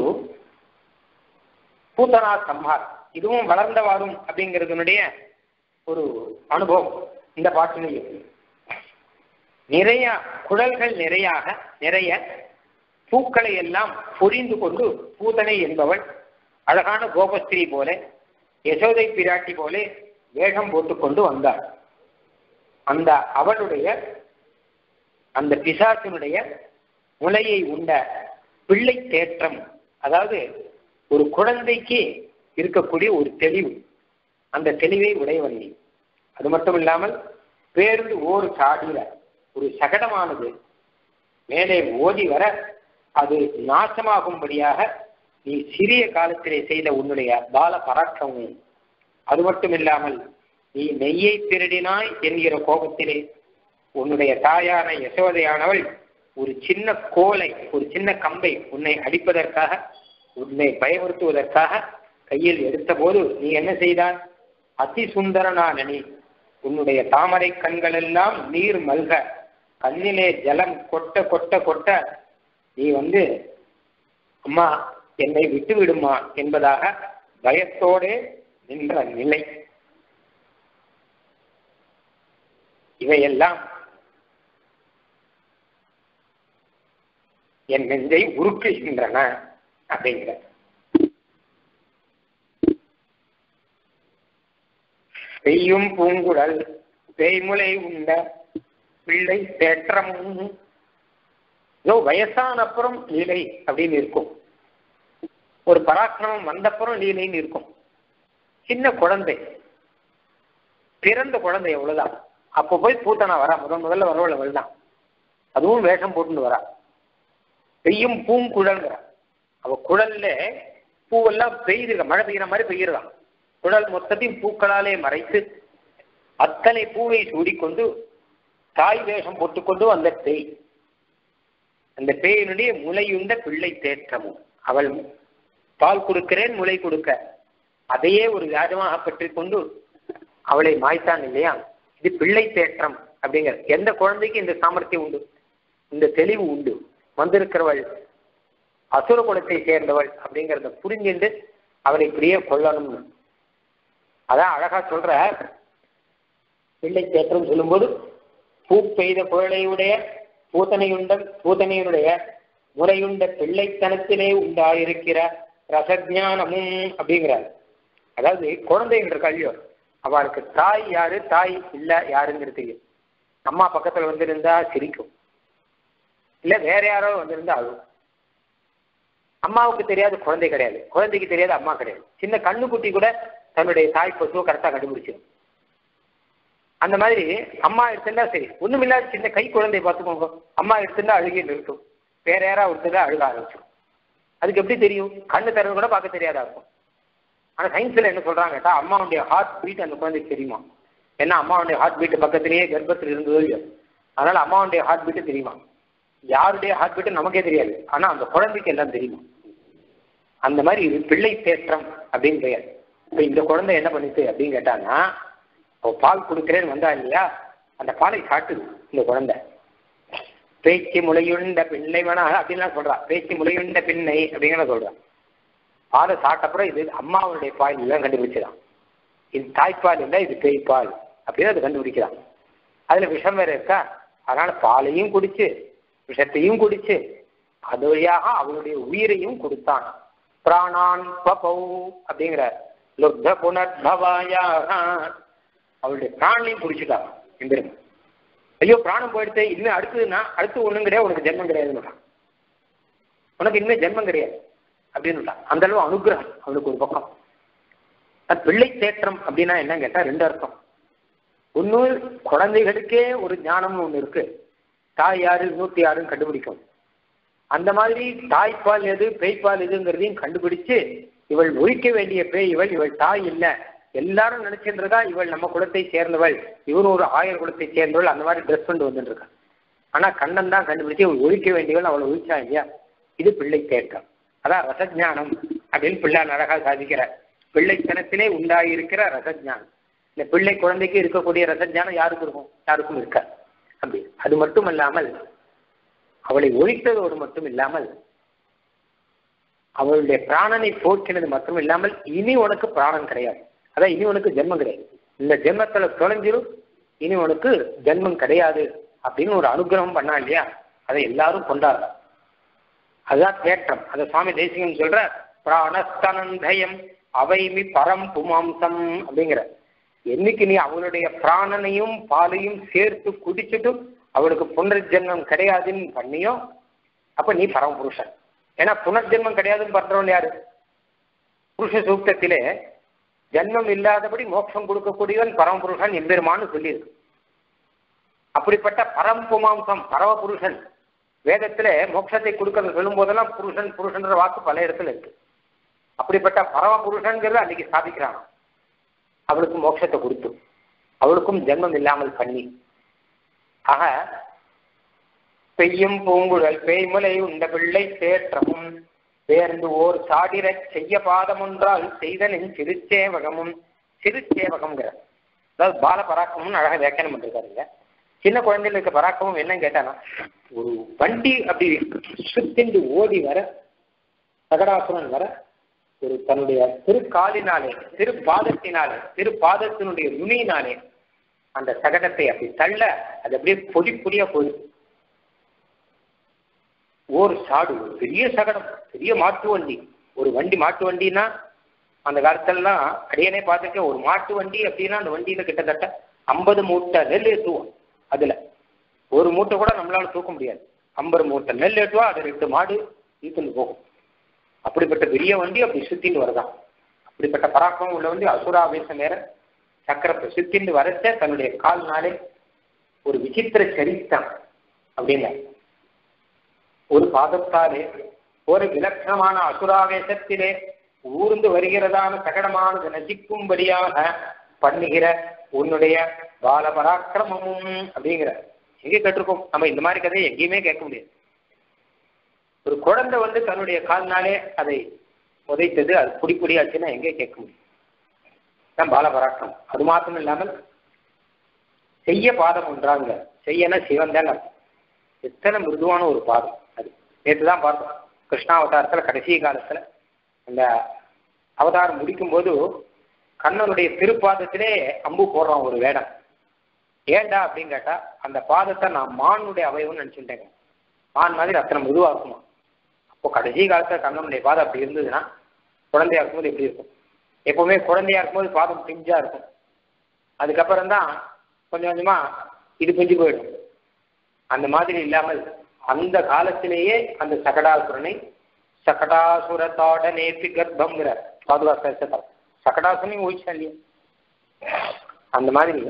பூத்தனா சம்ஹார் இதுவும் வளர்ந்த வாரும் அப்படிங்கிறதுனுடைய ஒரு அனுபவம் இந்த பாட்டிலேயே நிறைய குழல்கள் நிறையாக நிறைய பூக்களை எல்லாம் பொரிந்து கொண்டு பூதனை என்பவள் அழகான கோபஸ்திரீ போல யசோதை பிராட்டி போல வேகம் போட்டுக்கொண்டு வந்தாள் அந்த அவளுடைய அந்த பிசாசினுடைய முலையை உண்ட பிள்ளை தேற்றம் அதாவது ஒரு குழந்தைக்கு இருக்கக்கூடிய ஒரு தெளிவு அந்த தெளிவை உடையவன் நீ அது மட்டும் இல்லாமல் பேருந்து ஓர் சாடில ஒரு சகடமானது மேலே ஓடி வர அது நாசமாகும்படியாக நீ சிறிய காலத்திலே செய்த உன்னுடைய பால பராக்கிரமும் அது மட்டும் இல்லாமல் நீ நெய்யை திருடினாய் என்கிற கோபத்திலே உன்னுடைய தாயான யசோதையானவள் ஒரு சின்ன கோலை ஒரு சின்ன கம்பை உன்னை அடிப்பதற்காக உன்னை பயமுறுத்துவதற்காக கையில் எடுத்தபோது நீ என்ன செய்தாய் அதி சுந்தரனான நீ உன்னுடைய தாமரை கண்கள் எல்லாம் நீர் மல்க கண்ணிலே ஜலம் கொட்ட கொட்ட கொட்ட நீ வந்து அம்மா என்னை விட்டு விடுமா என்பதாக பயத்தோடே நின்ற நிலை இவையெல்லாம் என் நெஞ்சை உருக்குகின்றன அப்படிங்கிற பெய்யும் பூங்குழல் பேய்முலை உண்ட பிள்ளை தேற்றமும் ஏதோ வயசான அப்புறம் லீலை அப்படின்னு இருக்கும் ஒரு பராக்கிரமம் வந்தப்புறம் லீலைன்னு இருக்கும் சின்ன குழந்தை பிறந்த குழந்தை எவ்வளவுதான் அப்போ போய் பூத்தனா வரா முதல் முதல்ல வரவள் அவள் தான் அதுவும் வேஷம் போட்டுன்னு வரா பெய்யும் பூங்குழல்ங்கிற அவ குழல்ல பூவெல்லாம் பெய்யுது மழை பெய்யுற மாதிரி பெய்யுறதாம் குழல் மொத்தத்தையும் பூக்களாலே மறைத்து அத்தனை பூவை சூடிக்கொண்டு தாய் வேஷம் போட்டுக்கொண்டு அந்த பேய் அந்த பேயினுடைய முளையுண்ட பிள்ளை தேற்றமும் அவள் பால் கொடுக்கிறேன் முளை கொடுக்க அதையே ஒரு வியாஜமாக பற்றி கொண்டு அவளை மாய்த்தான் இல்லையா இது பிள்ளை தேற்றம் அப்படிங்கிற எந்த குழந்தைக்கு இந்த சாமர்த்தியம் உண்டு இந்த தெளிவு உண்டு வந்திருக்கிறவள் அசுர குலத்தை சேர்ந்தவள் அப்படிங்கிறத புரிஞ்சுண்டு அவளை இப்படியே கொல்லணும்னு அதான் அழகா சொல்ற பிள்ளை தேற்றம் சொல்லும்போது பூ பெய்த குழலையுடைய பூத்தனையுண்ட பூத்தனையினுடைய முறையுண்ட பிள்ளைத்தனத்திலே உண்டாயிருக்கிற ரசஜானமும் அப்படிங்கிறார் அதாவது குழந்தைன்ற கல்வியோ அவளுக்கு தாய் யாரு தாய் இல்ல யாருங்கிறது தெரியும் அம்மா பக்கத்துல வந்திருந்தா சிரிக்கும் இல்ல வேற யாரோ வந்திருந்தா அழுவும் அம்மாவுக்கு தெரியாத குழந்தை கிடையாது குழந்தைக்கு தெரியாத அம்மா கிடையாது சின்ன கண்ணுக்குட்டி கூட தன்னுடைய தாய் பசுவை கரெக்டாக கண்டுபிடிச்சிடும் அந்த மாதிரி அம்மா எடுத்துட்டா சரி ஒண்ணும் இல்லாத சின்ன கை குழந்தைய பார்த்துக்கோங்க அம்மா எடுத்துட்டா அழுகி நிறுத்தும் வேற யாராவது ஒருத்தர் அழுக ஆரம்பிச்சிடும் அதுக்கு எப்படி தெரியும் கண்ணு திறந்து கூட பார்க்க தெரியாதா இருக்கும் ஆனா சயின்ஸ்ல என்ன சொல்றாங்க கேட்டா அம்மாவுடைய ஹார்ட் பீட் அந்த குழந்தைக்கு தெரியுமா ஏன்னா அம்மாவுடைய ஹார்ட் பீட் பக்கத்திலேயே கர்ப்பத்தில் இருந்ததோ இல்லையோ அதனால அம்மாவுடைய ஹார்ட் பீட்டு தெரியுமா யாருடைய ஹார்ட் பீட்டு நமக்கே தெரியாது ஆனா அந்த குழந்தைக்கு எல்லாம் தெரியும் அந்த மாதிரி இது பிள்ளை தேற்றம் அப்படின்னு பெயர் இப்ப இந்த குழந்தை என்ன பண்ணுச்சு அப்படின்னு கேட்டாங்கன்னா அவ பால் கொடுக்குறேன்னு வந்தா இல்லையா அந்த பாலை காட்டுது இந்த குழந்தை பேச்சு முளையுண்ட பிள்ளை வேணா அப்படின்லாம் சொல்றா பேச்சு முளையுண்ட பின்னை அப்படிங்கிற சொல்றா பாலை சாப்பிட்டப்புறம் இது அம்மாவுடைய பால் எல்லாம் கண்டுபிடிச்சிடான் இது தாய்ப்பால் இல்லை இது பேய்ப்பால் அப்படின்னு அது கண்டுபிடிக்கிறான் அதுல விஷம் வேற இருக்கா அதனால பாலையும் குடிச்சு விஷத்தையும் குடிச்சு அது வழியாக அவளுடைய உயிரையும் கொடுத்தான் பிராணான் பபௌ அப்படிங்கிற லுப்த புனர்பவாயாக அவளுடைய பிராணையும் குடிச்சுட்டான் எம்பெருமான் ஐயோ பிராணம் போயிடுத்து இனிமே அடுத்ததுன்னா அடுத்து ஒண்ணும் கிடையாது உனக்கு ஜென்மம் கிடையாதுன்னு உனக்கு இனிமே ஜென்மம் கிடையாது அப்படின்னு அந்த அளவு அனுகிரகம் அவனுக்கு ஒரு பக்கம் அது பிள்ளை தேற்றம் அப்படின்னா என்ன கேட்டா ரெண்டு அர்த்தம் ஒன்று குழந்தைகளுக்கே ஒரு ஞானம்னு ஒன்று இருக்கு தாய் யாரு நூத்தி யாருன்னு கண்டுபிடிக்கும் அந்த மாதிரி தாய்ப்பால் எது பேய்ப்பால் எதுங்கிறதையும் கண்டுபிடிச்சு இவள் ஒழிக்க வேண்டிய பேய் இவள் இவள் தாய் இல்ல எல்லாரும் நினைச்சிருந்தா இவள் நம்ம குலத்தை சேர்ந்தவள் இவரும் ஒரு ஆயர் குலத்தை சேர்ந்தவள் அந்த மாதிரி ட்ரெஸ் கொண்டு வந்துட்டு இருக்கா ஆனா கண்ணன் தான் கண்டுபிடிச்சு இவள் ஒழிக்க வேண்டியவள் அவளை ஒழிச்சா இல்லையா இது பிள்ளை தேற்றம் அதான் ரசஜானம் அப்படின்னு பிள்ளை அழகா சாதிக்கிறார் பிள்ளைத்தனத்திலே உண்டாயிருக்கிற ரசஜானம் இந்த பிள்ளை குழந்தைக்கு இருக்கக்கூடிய ரசஜானம் யாருக்கு இருக்கும் யாருக்கும் இருக்க அப்படி அது மட்டும் இல்லாமல் அவளை ஒழித்ததோடு மட்டும் இல்லாமல் அவளுடைய பிராணனை போக்கினது மட்டும் இல்லாமல் இனி உனக்கு பிராணம் கிடையாது அதான் இனி உனக்கு ஜென்மம் கிடையாது இந்த ஜென்மத்துல தொலைஞ்சிரும் இனி உனக்கு ஜென்மம் கிடையாது அப்படின்னு ஒரு அனுகிரகம் பண்ணா இல்லையா அதை எல்லாரும் கொண்டாடுறாங்க அதுதான் தேற்றம் அதை சுவாமி தேசிகன் சொல்ற பிராணஸ்தனந்தயம் அவைமி பரம் புமாம்சம் அப்படிங்கிற என்னைக்கு நீ அவளுடைய பிராணனையும் பாலையும் சேர்த்து குடிச்சிட்டும் அவளுக்கு புனர்ஜென்மம் கிடையாதுன்னு பண்ணியோ அப்ப நீ பரமபுருஷன் ஏன்னா புனர்ஜென்மம் கிடையாதுன்னு பண்றவன் யாரு புருஷ சூக்தத்திலே ஜென்மம் இல்லாதபடி மோட்சம் கொடுக்கக்கூடியவன் பரமபுருஷன் எம்பெருமான்னு சொல்லியிருக்கு அப்படிப்பட்ட பரம்புமாம்சம் பரமபுருஷன் வேதத்துல மோட்சத்தை கொடுக்கறது சொல்லும் போதெல்லாம் புருஷன் புருஷன்ற வாக்கு பல இடத்துல இருக்கு அப்படிப்பட்ட பரமபுருஷன்கிறது அன்னைக்கு ஸ்தாபிக்கிறான் அவளுக்கு மோட்சத்தை கொடுத்து அவளுக்கும் ஜென்மம் இல்லாமல் பண்ணி ஆக பெய்யும் பூங்குழல் பேய்முலை உண்ட பிள்ளை தேற்றமும் பேர்ந்து ஓர் சாடிரச் செய்ய பாதம் ஒன்றால் செய்தனின் சிறுச்சேவகமும் சிறுச்சேவகம்ங்கிற அதாவது பால பராக்கிரமும் அழகா வியாக்கியானம் பண்ணிருக்காருங்க சின்ன குழந்தைல இருக்க பராக்கிரமம் என்னன்னு கேட்டானா ஒரு வண்டி அப்படி சுத்திண்டு ஓடி வர சகடாசுரன் வர ஒரு தன்னுடைய திருக்காலினாலே திரு பாதத்தினாலே திரு பாதத்தினுடைய நுனியினாலே அந்த சகடத்தை அப்படி தள்ள அது அப்படியே பொடி பொடியா போகுது ஒரு சாடு ஒரு பெரிய சகடம் பெரிய மாட்டு வண்டி ஒரு வண்டி மாட்டு வண்டினா அந்த காலத்துலலாம் அடியனே பார்த்துருக்கேன் ஒரு மாட்டு வண்டி அப்படின்னா அந்த வண்டியில கிட்டத்தட்ட ஐம்பது மூட்டை நெல் ஏற்றுவோம் அதுல ஒரு மூட்டை கூட நம்மளால தூக்க முடியாது ஐம்பது மூட்டை நெல் ஏற்றுவா அதை ரெண்டு மாடு இழுத்துன்னு போகும் அப்படிப்பட்ட பெரிய வண்டி அப்படி சுத்தின்னு வருதான் அப்படிப்பட்ட பராக்கிரமம் உள்ள வண்டி அசுராவேசம் வேற சக்கரத்தை சுத்தின்னு வரச்ச தன்னுடைய கால்னாலே ஒரு விசித்திர சரித்தம் அப்படின்னு ஒரு பாதத்தாலே ஒரு விலட்சணமான அசுராவேசத்திலே ஊர்ந்து வருகிறதான சகடமானது நசிக்கும்படியாக பண்ணுகிற உன்னுடைய பால பராக்கிரமமும் அப்படிங்கிற எங்கே கேட்டிருக்கோம் நம்ம இந்த மாதிரி கதையை எங்கேயுமே கேட்க முடியாது ஒரு குழந்தை வந்து தன்னுடைய கால்னாலே அதை உதைத்தது அது புடி புடியாச்சுன்னா எங்கே கேட்க முடியும் தான் பால பராக்கிரமம் அது மாத்திரம் இல்லாமல் செய்ய பாதம் ஒன்றாங்க செய்யன சிவன் தான் எத்தனை மிருதுவான ஒரு பாதம் அது நேற்று தான் பார்த்தோம் கிருஷ்ணாவதாரத்தில் கடைசி காலத்தில் அந்த அவதாரம் முடிக்கும்போது கண்ணனுடைய திருப்பாதத்திலே அம்பு போடுறான் ஒரு வேடம் ஏண்டா அப்படின்னு கேட்டா அந்த பாதத்தை நான் மானுடைய அவயவம்னு நினைச்சுட்டேங்க மான் மாதிரி அத்தனை மிருதுவா இருக்குமா அப்போ கடைசி காலத்துல கண்ணனுடைய பாதம் அப்படி இருந்ததுன்னா குழந்தையா இருக்கும்போது எப்படி இருக்கும் எப்பவுமே குழந்தையா இருக்கும்போது பாதம் பிஞ்சா இருக்கும் அதுக்கப்புறம் தான் கொஞ்சம் கொஞ்சமா இது பிஞ்சு போயிடும் அந்த மாதிரி இல்லாமல் அந்த காலத்திலேயே அந்த சகடாசுரனை சகடாசுரத்தோட நேர்த்தி கர்ப்பம்ங்கிற பாதுகாப்பு சகடாசுரனையும் ஒழிச்சா இல்லையா அந்த மாதிரி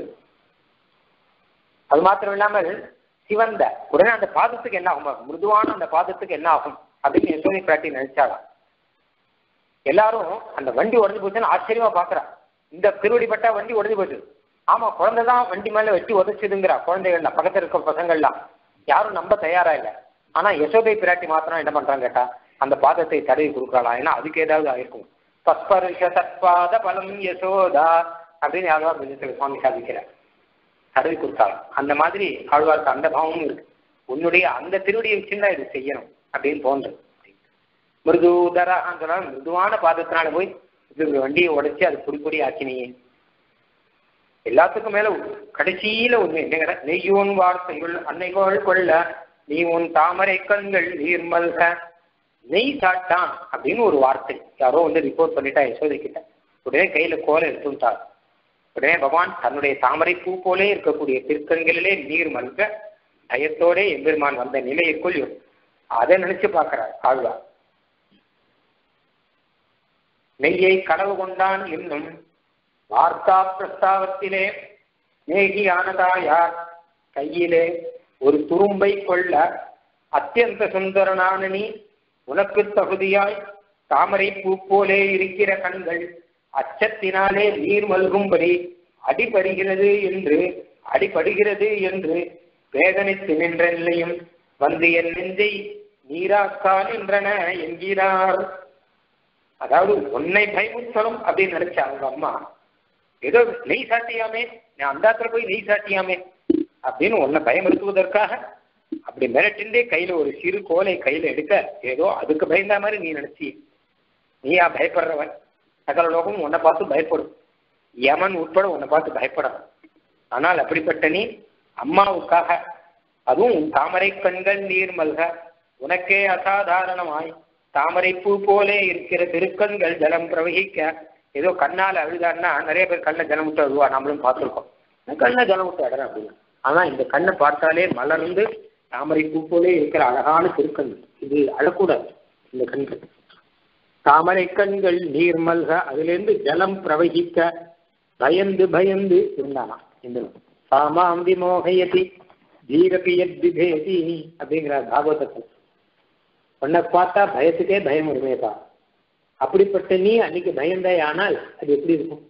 அது மாத்திரம் இல்லாமல் சிவந்த உடனே அந்த பாதத்துக்கு என்ன ஆகும் மிருதுவான அந்த பாதத்துக்கு என்ன ஆகும் அப்படின்னு யசோனி பிராட்டி நினைச்சாலாம் எல்லாரும் அந்த வண்டி உடஞ்சு போச்சுன்னு ஆச்சரியமா பாக்குறா இந்த திருவடிப்பட்டா வண்டி உடஞ்சு போச்சு ஆமா குழந்தை தான் வண்டி மேல வெட்டி உதச்சுதுங்கிறா குழந்தைகள்லாம் பக்கத்துல இருக்க பசங்கள்லாம் யாரும் நம்ப தயாரா இல்ல ஆனா யசோதை பிராட்டி மாத்திரம் என்ன பண்றாங்க கேட்டா அந்த பாதத்தை தடவி கொடுக்குறாளா ஏன்னா அதுக்கு ஏதாவது ஆயிருக்கும் பஸ்பருஷ தற்பாத பலம் யசோதா அப்படின்னு யாழ்வார் விஜயத்தில் சுவாமி சாதிக்கிறார் தடவி கொடுத்தாலும் அந்த மாதிரி ஆழ்வாருக்கு அந்த பாவமும் இருக்கு உன்னுடைய அந்த திருவடியை வச்சுதான் இது செய்யணும் அப்படின்னு தோன்றும் மிருதுதரா சொன்னால் மிருதுவான பாதத்தினால போய் இது வண்டியை உடைச்சு அது பொடி பொடி ஆக்கினியே எல்லாத்துக்கும் மேல கடைசியில ஒண்ணு என்ன கேட்டா நெய்யோன் வார்த்தைகள் அன்னைகோள் கொள்ள நீ உன் தாமரை கண்கள் நீர்மல்க நெய் சாட்டான் அப்படின்னு ஒரு வார்த்தை யாரோ வந்து ரிப்போர்ட் பண்ணிட்டா யசோதை கிட்ட உடனே கையில கோலை எடுத்துட்டார் உடனே பகவான் தன்னுடைய தாமரை பூ போலே இருக்கக்கூடிய திருக்கண்களிலே நீர் மல்க பயத்தோடே எம்பெருமான் வந்த நிலையிற்குள் அதை நினைச்சு பார்க்கிறார் ஆழ்வார் நெய்யை களவு கொண்டான் என்னும் வார்த்தா பிரஸ்தாவத்திலே நேகியானதாயார் கையிலே ஒரு துரும்பை கொள்ள அத்தியந்த சுந்தரனான நீ உனக்கு தகுதியாய் தாமரை பூ போலே இருக்கிற கண்கள் அச்சத்தினாலே நீர் மல்கும்படி அடிபடுகிறது என்று அடிபடுகிறது என்று வேதனைத்து நின்ற நிலையும் வந்து என் நெஞ்சை நீராக்கா நின்றன என்கிறார் அதாவது உன்னை பயமுத்தலும் அப்படின்னு நினைச்சா அவங்க அம்மா ஏதோ நெய் சாட்டியாமே நான் அந்த இடத்துல போய் நெய் சாட்டியாமே அப்படின்னு உன்னை பயமுறுத்துவதற்காக அப்படி மிரட்டின்றே கையில ஒரு சிறு கோலை கையில எடுக்க ஏதோ அதுக்கு பயந்த மாதிரி நீ நினைச்சி நீயா பயப்படுறவன் சகல லோகம் உன்னை பார்த்து பயப்படும் யமன் உட்பட உன்னை பார்த்து பயப்படணும் ஆனால் அப்படிப்பட்ட நீ அம்மாவுக்காக அதுவும் உன் தாமரை கண்கள் நீர் மல்க உனக்கே அசாதாரணமாய் தாமரை பூ போலே இருக்கிற திருக்கண்கள் ஜலம் பிரவகிக்க ஏதோ கண்ணால் அழுதான்னா நிறைய பேர் கண்ணை ஜலம் விட்டு அழுவா நம்மளும் பார்த்துருக்கோம் கண்ணை ஜலம் விட்டு அடறேன் அப்படின்னு ஆனா இந்த கண்ணை பார்த்தாலே மலர்ந்து தாமரை பூ போலே இருக்கிற அழகான திருக்கண்கள் இது அழக்கூடாது இந்த கண்கள் தாமரை கண்கள் நீர் மல்க அதிலிருந்து ஜலம் பிரவகிக்க பயந்து பயந்து இருந்தானா இந்த சாமாம் விமோகயதி தீரபி யத்விபேதி அப்படிங்கிறார் பாகவதத்தில் உன்னை பார்த்தா பயத்துக்கே பயம் வருமேப்பா அப்படிப்பட்ட நீ அன்னைக்கு பயந்தாய் ஆனால் அது எப்படி இருக்கும்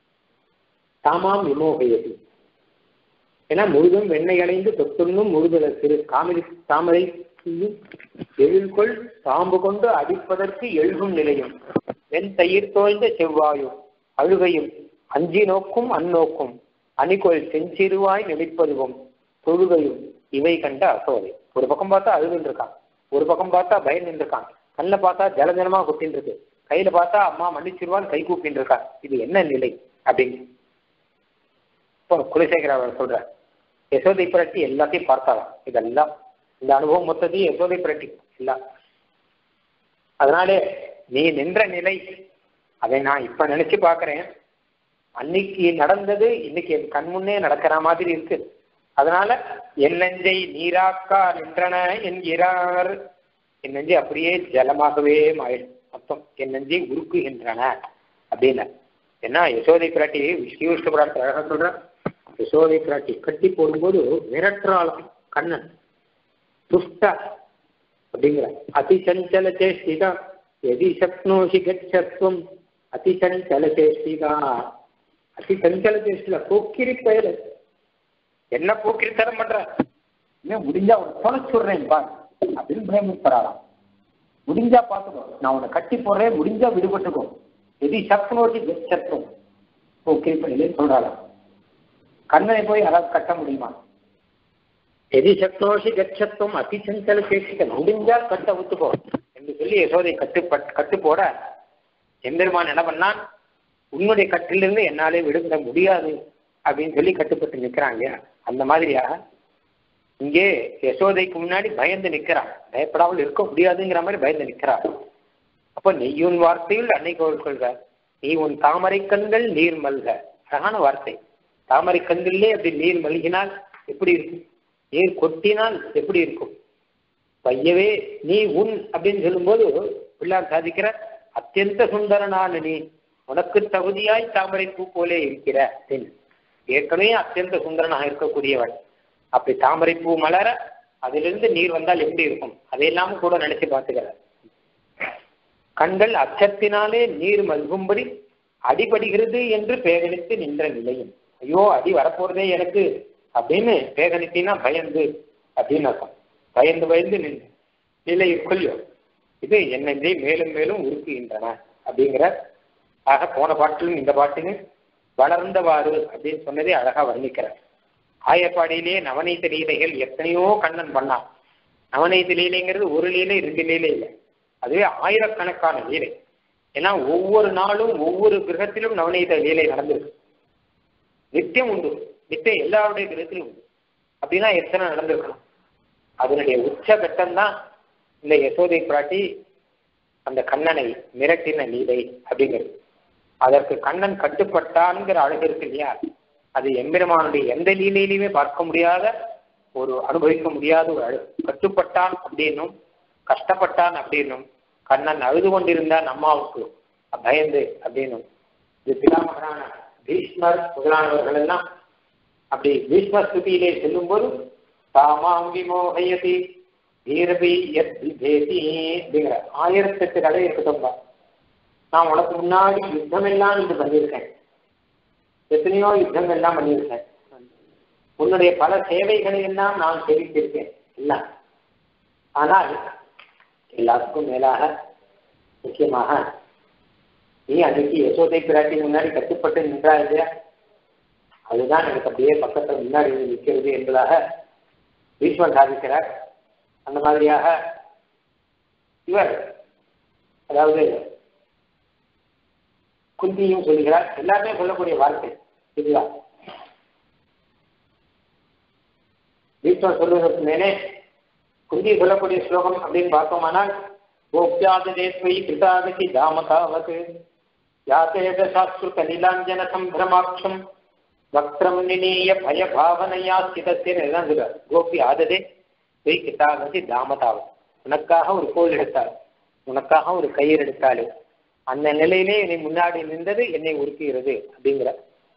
தாமாம் விமோகயதி ஏன்னா முழுதும் வெண்ணெய் அடைந்து தொட்டுண்ணும் முழுதல சிறு காமிரி தாமரை எழில்கொள் தாம்பு கொண்டு அடிப்பதற்கு எழுகும் நிலையும் வெண் தயிர் தோய்ந்த செவ்வாயும் அழுகையும் அஞ்சி நோக்கும் அந்நோக்கும் அணிகொள் செஞ்சிறுவாய் நெளிப்பதுவும் தொழுகையும் இவை கண்ட அசோதை ஒரு பக்கம் பார்த்தா அழுதுன்னு இருக்கான் ஒரு பக்கம் பார்த்தா பயந்து இருக்கான் கண்ணில் பார்த்தா ஜலஜலமா கொட்டின்னு இருக்கு கையில பார்த்தா அம்மா மன்னிச்சிருவான்னு கை கூப்பின்னு இருக்கா இது என்ன நிலை அப்படின்னு இப்போ குலசேகர அவர் சொல்ற யசோதை புரட்டி எல்லாத்தையும் பார்த்தாலாம் இதெல்லாம் இந்த அனுபவம் மொத்தத்தையும் யசோதை புரட்டி எல்லாம் அதனாலே நீ நின்ற நிலை அதை நான் இப்ப நினைச்சு பார்க்கிறேன் அன்னைக்கு நடந்தது இன்னைக்கு என் கண் முன்னே நடக்கிற மாதிரி இருக்கு அதனால என் நெஞ்சை நீராக்கா நின்றன என்கிறார் என் நெஞ்சை அப்படியே ஜலமாகவே மாயிடும் மொத்தம் என் நெஞ்சை உருக்குகின்றன அப்படின்னு ஏன்னா யசோதை பிராட்டி ஸ்ரீவிஷ்ணு புராணத்தில் அழகா சொல்ற யசோதை பிராட்டி கட்டி போடும்போது மிரட்டுறாளாம் கண்ணன் துஷ்ட அப்படிங்கிற அதிசஞ்சல சேஷ்டிதா எதி சக்னோஷி கச்சத்வம் அதிசஞ்சல சேஷ்டிதா அதிசஞ்சல சேஷ்டிதா போக்கிரி பெயர் என்ன போக்கிரித்தனம் பண்ற இன்னும் முடிஞ்சா ஒரு தொலைச்சுடுறேன் பார் அப்படின்னு பயமுறுத்துறாராம் முடிஞ்சா பார்த்துக்கோ நான் உன்னை கட்டி போடுறேன் முடிஞ்சா விடுபட்டுக்கோ எதி சக்னோஷி கச்சத்வம் போக்கிரி பெயர் சொல்றாராம் கண்ணனை போய் யாராவது கட்ட முடியுமா எதி சக்னோஷி கச்சத்துவம் அதிசஞ்சல சேஷிக்க முடிஞ்சா கட்ட விட்டுப்போ என்று சொல்லி யசோதை கட்டு கட்டு போட எம்பெருமான் என்ன பண்ணான் உன்னுடைய கட்டிலிருந்து என்னாலே விடுபட முடியாது அப்படின்னு சொல்லி கட்டுப்பட்டு நிற்கிறாங்க அந்த மாதிரியாக இங்கே யசோதைக்கு முன்னாடி பயந்து நிற்கிறான் பயப்படாமல் இருக்க முடியாதுங்கிற மாதிரி பயந்து நிற்கிறான் அப்போ நெய்யுன் வார்த்தையில் அன்னைக்கு கொள்க நீ உன் தாமரை கண்கள் நீர் மல்க அழகான வார்த்தை தாமரை கண்களிலே அப்படி நீர் மல்கினால் எப்படி இருக்கும் நீர் கொட்டினால் எப்படி இருக்கும் பையவே நீ உன் அப்படின்னு சொல்லும்போது பிள்ளார் சாதிக்கிற அத்தியந்த சுந்தரனான நீ உனக்கு தகுதியாய் தாமரை பூ போலே இருக்கிற அப்படின்னு ஏற்கனவே அத்தியந்த சுந்தரனாக இருக்கக்கூடியவன் அப்படி தாமரை பூ மலர அதிலிருந்து நீர் வந்தால் எப்படி இருக்கும் அதையெல்லாம் கூட நினைச்சு பார்த்துக்கிறார் கண்கள் அச்சத்தினாலே நீர் மல்கும்படி அடிபடுகிறது என்று பேகணித்து நின்ற நிலையும் ஐயோ அடி வரப்போறதே எனக்கு அப்படின்னு பேகணித்தினா பயந்து அப்படின்னு அர்த்தம் பயந்து பயந்து நின்று லீலை இருக்குல்லையோ இது என்னென்றே மேலும் மேலும் உருக்குகின்றன அப்படிங்கிற ஆக போன பாட்டிலும் இந்த பாட்டிலும் வளர்ந்தவாறு அப்படின்னு சொன்னதை அழகா வர்ணிக்கிறார் ஆயப்பாடியிலே நவநீத லீலைகள் எத்தனையோ கண்ணன் பண்ணான் நவநீத லீலைங்கிறது ஒரு லீலை ரெண்டு லீலை இல்லை அதுவே ஆயிரக்கணக்கான லீலை ஏன்னா ஒவ்வொரு நாளும் ஒவ்வொரு கிரகத்திலும் நவநீத லீலை நடந்திருக்கு நித்தியம் உண்டு நித்தியம் எல்லாருடைய கிரகத்திலும் உண்டு அப்படின்னா எத்தனை நடந்திருக்கணும் அதனுடைய உச்சகட்டம் தான் இந்த யசோதை பிராட்டி அந்த கண்ணனை மிரட்டின லீலை அப்படிங்கிறது அதற்கு கண்ணன் கட்டுப்பட்டான்ங்கிற அழகு இருக்கு இல்லையா அது எம்பெருமானுடைய எந்த லீலையிலுமே பார்க்க முடியாத ஒரு அனுபவிக்க முடியாத ஒரு அழகு கட்டுப்பட்டான் அப்படின்னும் கஷ்டப்பட்டான் அப்படின்னும் கண்ணன் அழுது கொண்டிருந்தான் அம்மாவுக்கு பயந்து அப்படின்னும் இது பிதாமகனான பீஷ்மர் முதலானவர்கள் எல்லாம் அப்படி பீஷ்ம ஸ்துதியிலே செல்லும்போது தாமாம் விமோகயதி வீரபி எத் விபேதி அப்படிங்கிற ஆயிரத்தெட்டு கதை இருக்கட்டும் நான் உனக்கு முன்னாடி யுத்தம் எல்லாம் இது பண்ணியிருக்கேன் எத்தனையோ யுத்தங்கள் எல்லாம் பண்ணியிருக்கேன் உன்னுடைய பல சேவைகளை எல்லாம் நான் தெரிவித்திருக்கேன் எல்லாம் ஆனால் எல்லாத்துக்கும் மேலாக முக்கியமாக நீ அன்னைக்கு யசோதை பிராட்டி முன்னாடி கட்டுப்பட்டு நின்றா இல்லையா அதுதான் எனக்கு அப்படியே பக்கத்தில் முன்னாடி நிற்கிறது என்பதாக பீஷ்மர் சாதிக்கிறார் அந்த மாதிரியாக இவர் அதாவது குந்தியும் சொல்கிறார் எல்லாருமே சொல்லக்கூடிய வார்த்தை இதுதான் பீஷ்மர் சொல்வதற்கு மேலே குந்தி சொல்லக்கூடிய ஸ்லோகம் அப்படின்னு பார்த்தோமானால் கோப்யாதேஸ்வை கிருதாகதி தாமதாவத் யாத்தேத சாஸ்திருத நிலாஞ்சன சம்பிரமாட்சம் வக்ரம் நினீய பய பாவனையா ஸ்திதத்தின் இதுதான் சொல்றார் கோபி ஆததே போய் கிருதாகதி தாமதாவத் உனக்காக ஒரு கோல் எடுத்தாள் உனக்காக ஒரு கயிறு எடுத்தாளே அந்த நிலையிலே என்னை முன்னாடி நின்றது என்னை உருக்குகிறது அப்படிங்கிற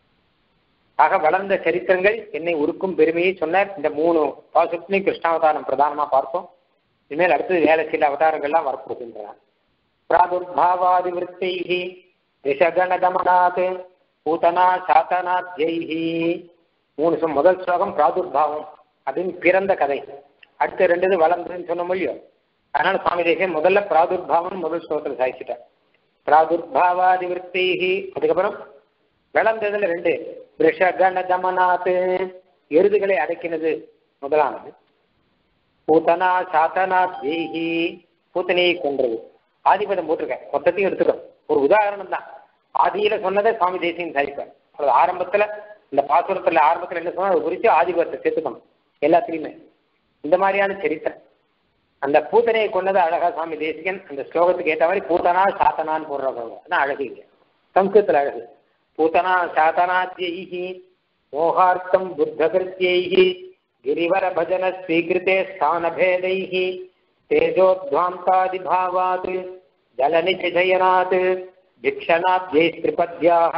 ஆக வளர்ந்த சரித்திரங்கள் என்னை உருக்கும் பெருமையை சொன்னார் இந்த மூணு பாசுத்திலையும் கிருஷ்ணாவதாரம் பிரதானமா பார்த்தோம் இனிமேல் அடுத்தது வேலை சில அவதாரங்கள்லாம் வரப்போகின்றன பிராதுர்பாவாதி விற்த்தைஹி ரிஷகணதமனாத் பூதனா சாத்தனாத்யைஹி மூணு சொல் முதல் ஸ்லோகம் பிராதுர்பாவம் அப்படின்னு பிறந்த கதை அடுத்த ரெண்டு இது வளர்ந்ததுன்னு சொன்ன முடியும் அதனால சுவாமி தேசியம் முதல்ல பிராதுர்பாவம் முதல் ஸ்லோகத்தில் சாதிச்சிட்டார் பிராதுர்பாவாதி விற்த்தைஹி அதுக்கப்புறம் விளந்ததுல ரெண்டு ரிஷகண தமனாத் எருதுகளை அடக்கினது முதலானது பூத்தனா சாத்தனா தேகி பூத்தனையை கொன்றது ஆதிபதம் போட்டிருக்கேன் மொத்தத்தையும் எடுத்துக்கிறோம் ஒரு உதாரணம் தான் ஆதியில சொன்னதை சுவாமி தேசியம் சாதிப்பார் அது ஆரம்பத்துல இந்த பாசுரத்துல ஆரம்பத்துல என்ன சொன்னா அது குறித்து ஆதிபதத்தை சேர்த்துக்கணும் எல்லாத்துலயுமே இந்த மாதிரியான சரித்திரம் அந்த பூத்தனையை கொண்டது அழகா சுவாமி தேசிகன் அந்த ஸ்லோகத்துக்கு ஏற்ற மாதிரி பூத்தனா சாத்தனான்னு போடுறவங்க அதான் அழகு இங்க சம்ஸ்கிருத்துல அழகு பூத்தனா சாத்தனாத்யைஹி மோகார்த்தம் புத்தகிருத்தியைஹி गिरिवर भजन स्वीकृते स्थानभेदैः तेजोध्वान्तादिभावात् जलनिचयनात् भिक्षणाद्यैस्त्रिपद्याः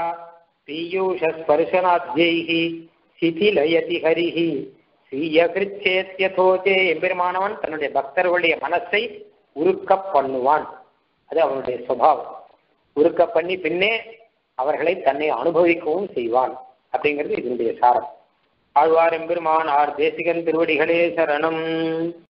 पीयूषस्पर्शनाद्यैः சிதிலயதி ஹரிஹி ஸ்ரீயகிருச்சேத்தியதோச்சே எம்பெருமானவன் தன்னுடைய பக்தர்களுடைய மனசை உருக்க பண்ணுவான் அது அவனுடைய சுபாவம் உருக்க பண்ணி பின்னே அவர்களை தன்னை அனுபவிக்கவும் செய்வான் அப்படிங்கிறது இதனுடைய சாரம் ஆழ்வார் எம்பெருமான் ஆர் தேசிகன் திருவடிகளே சரணம்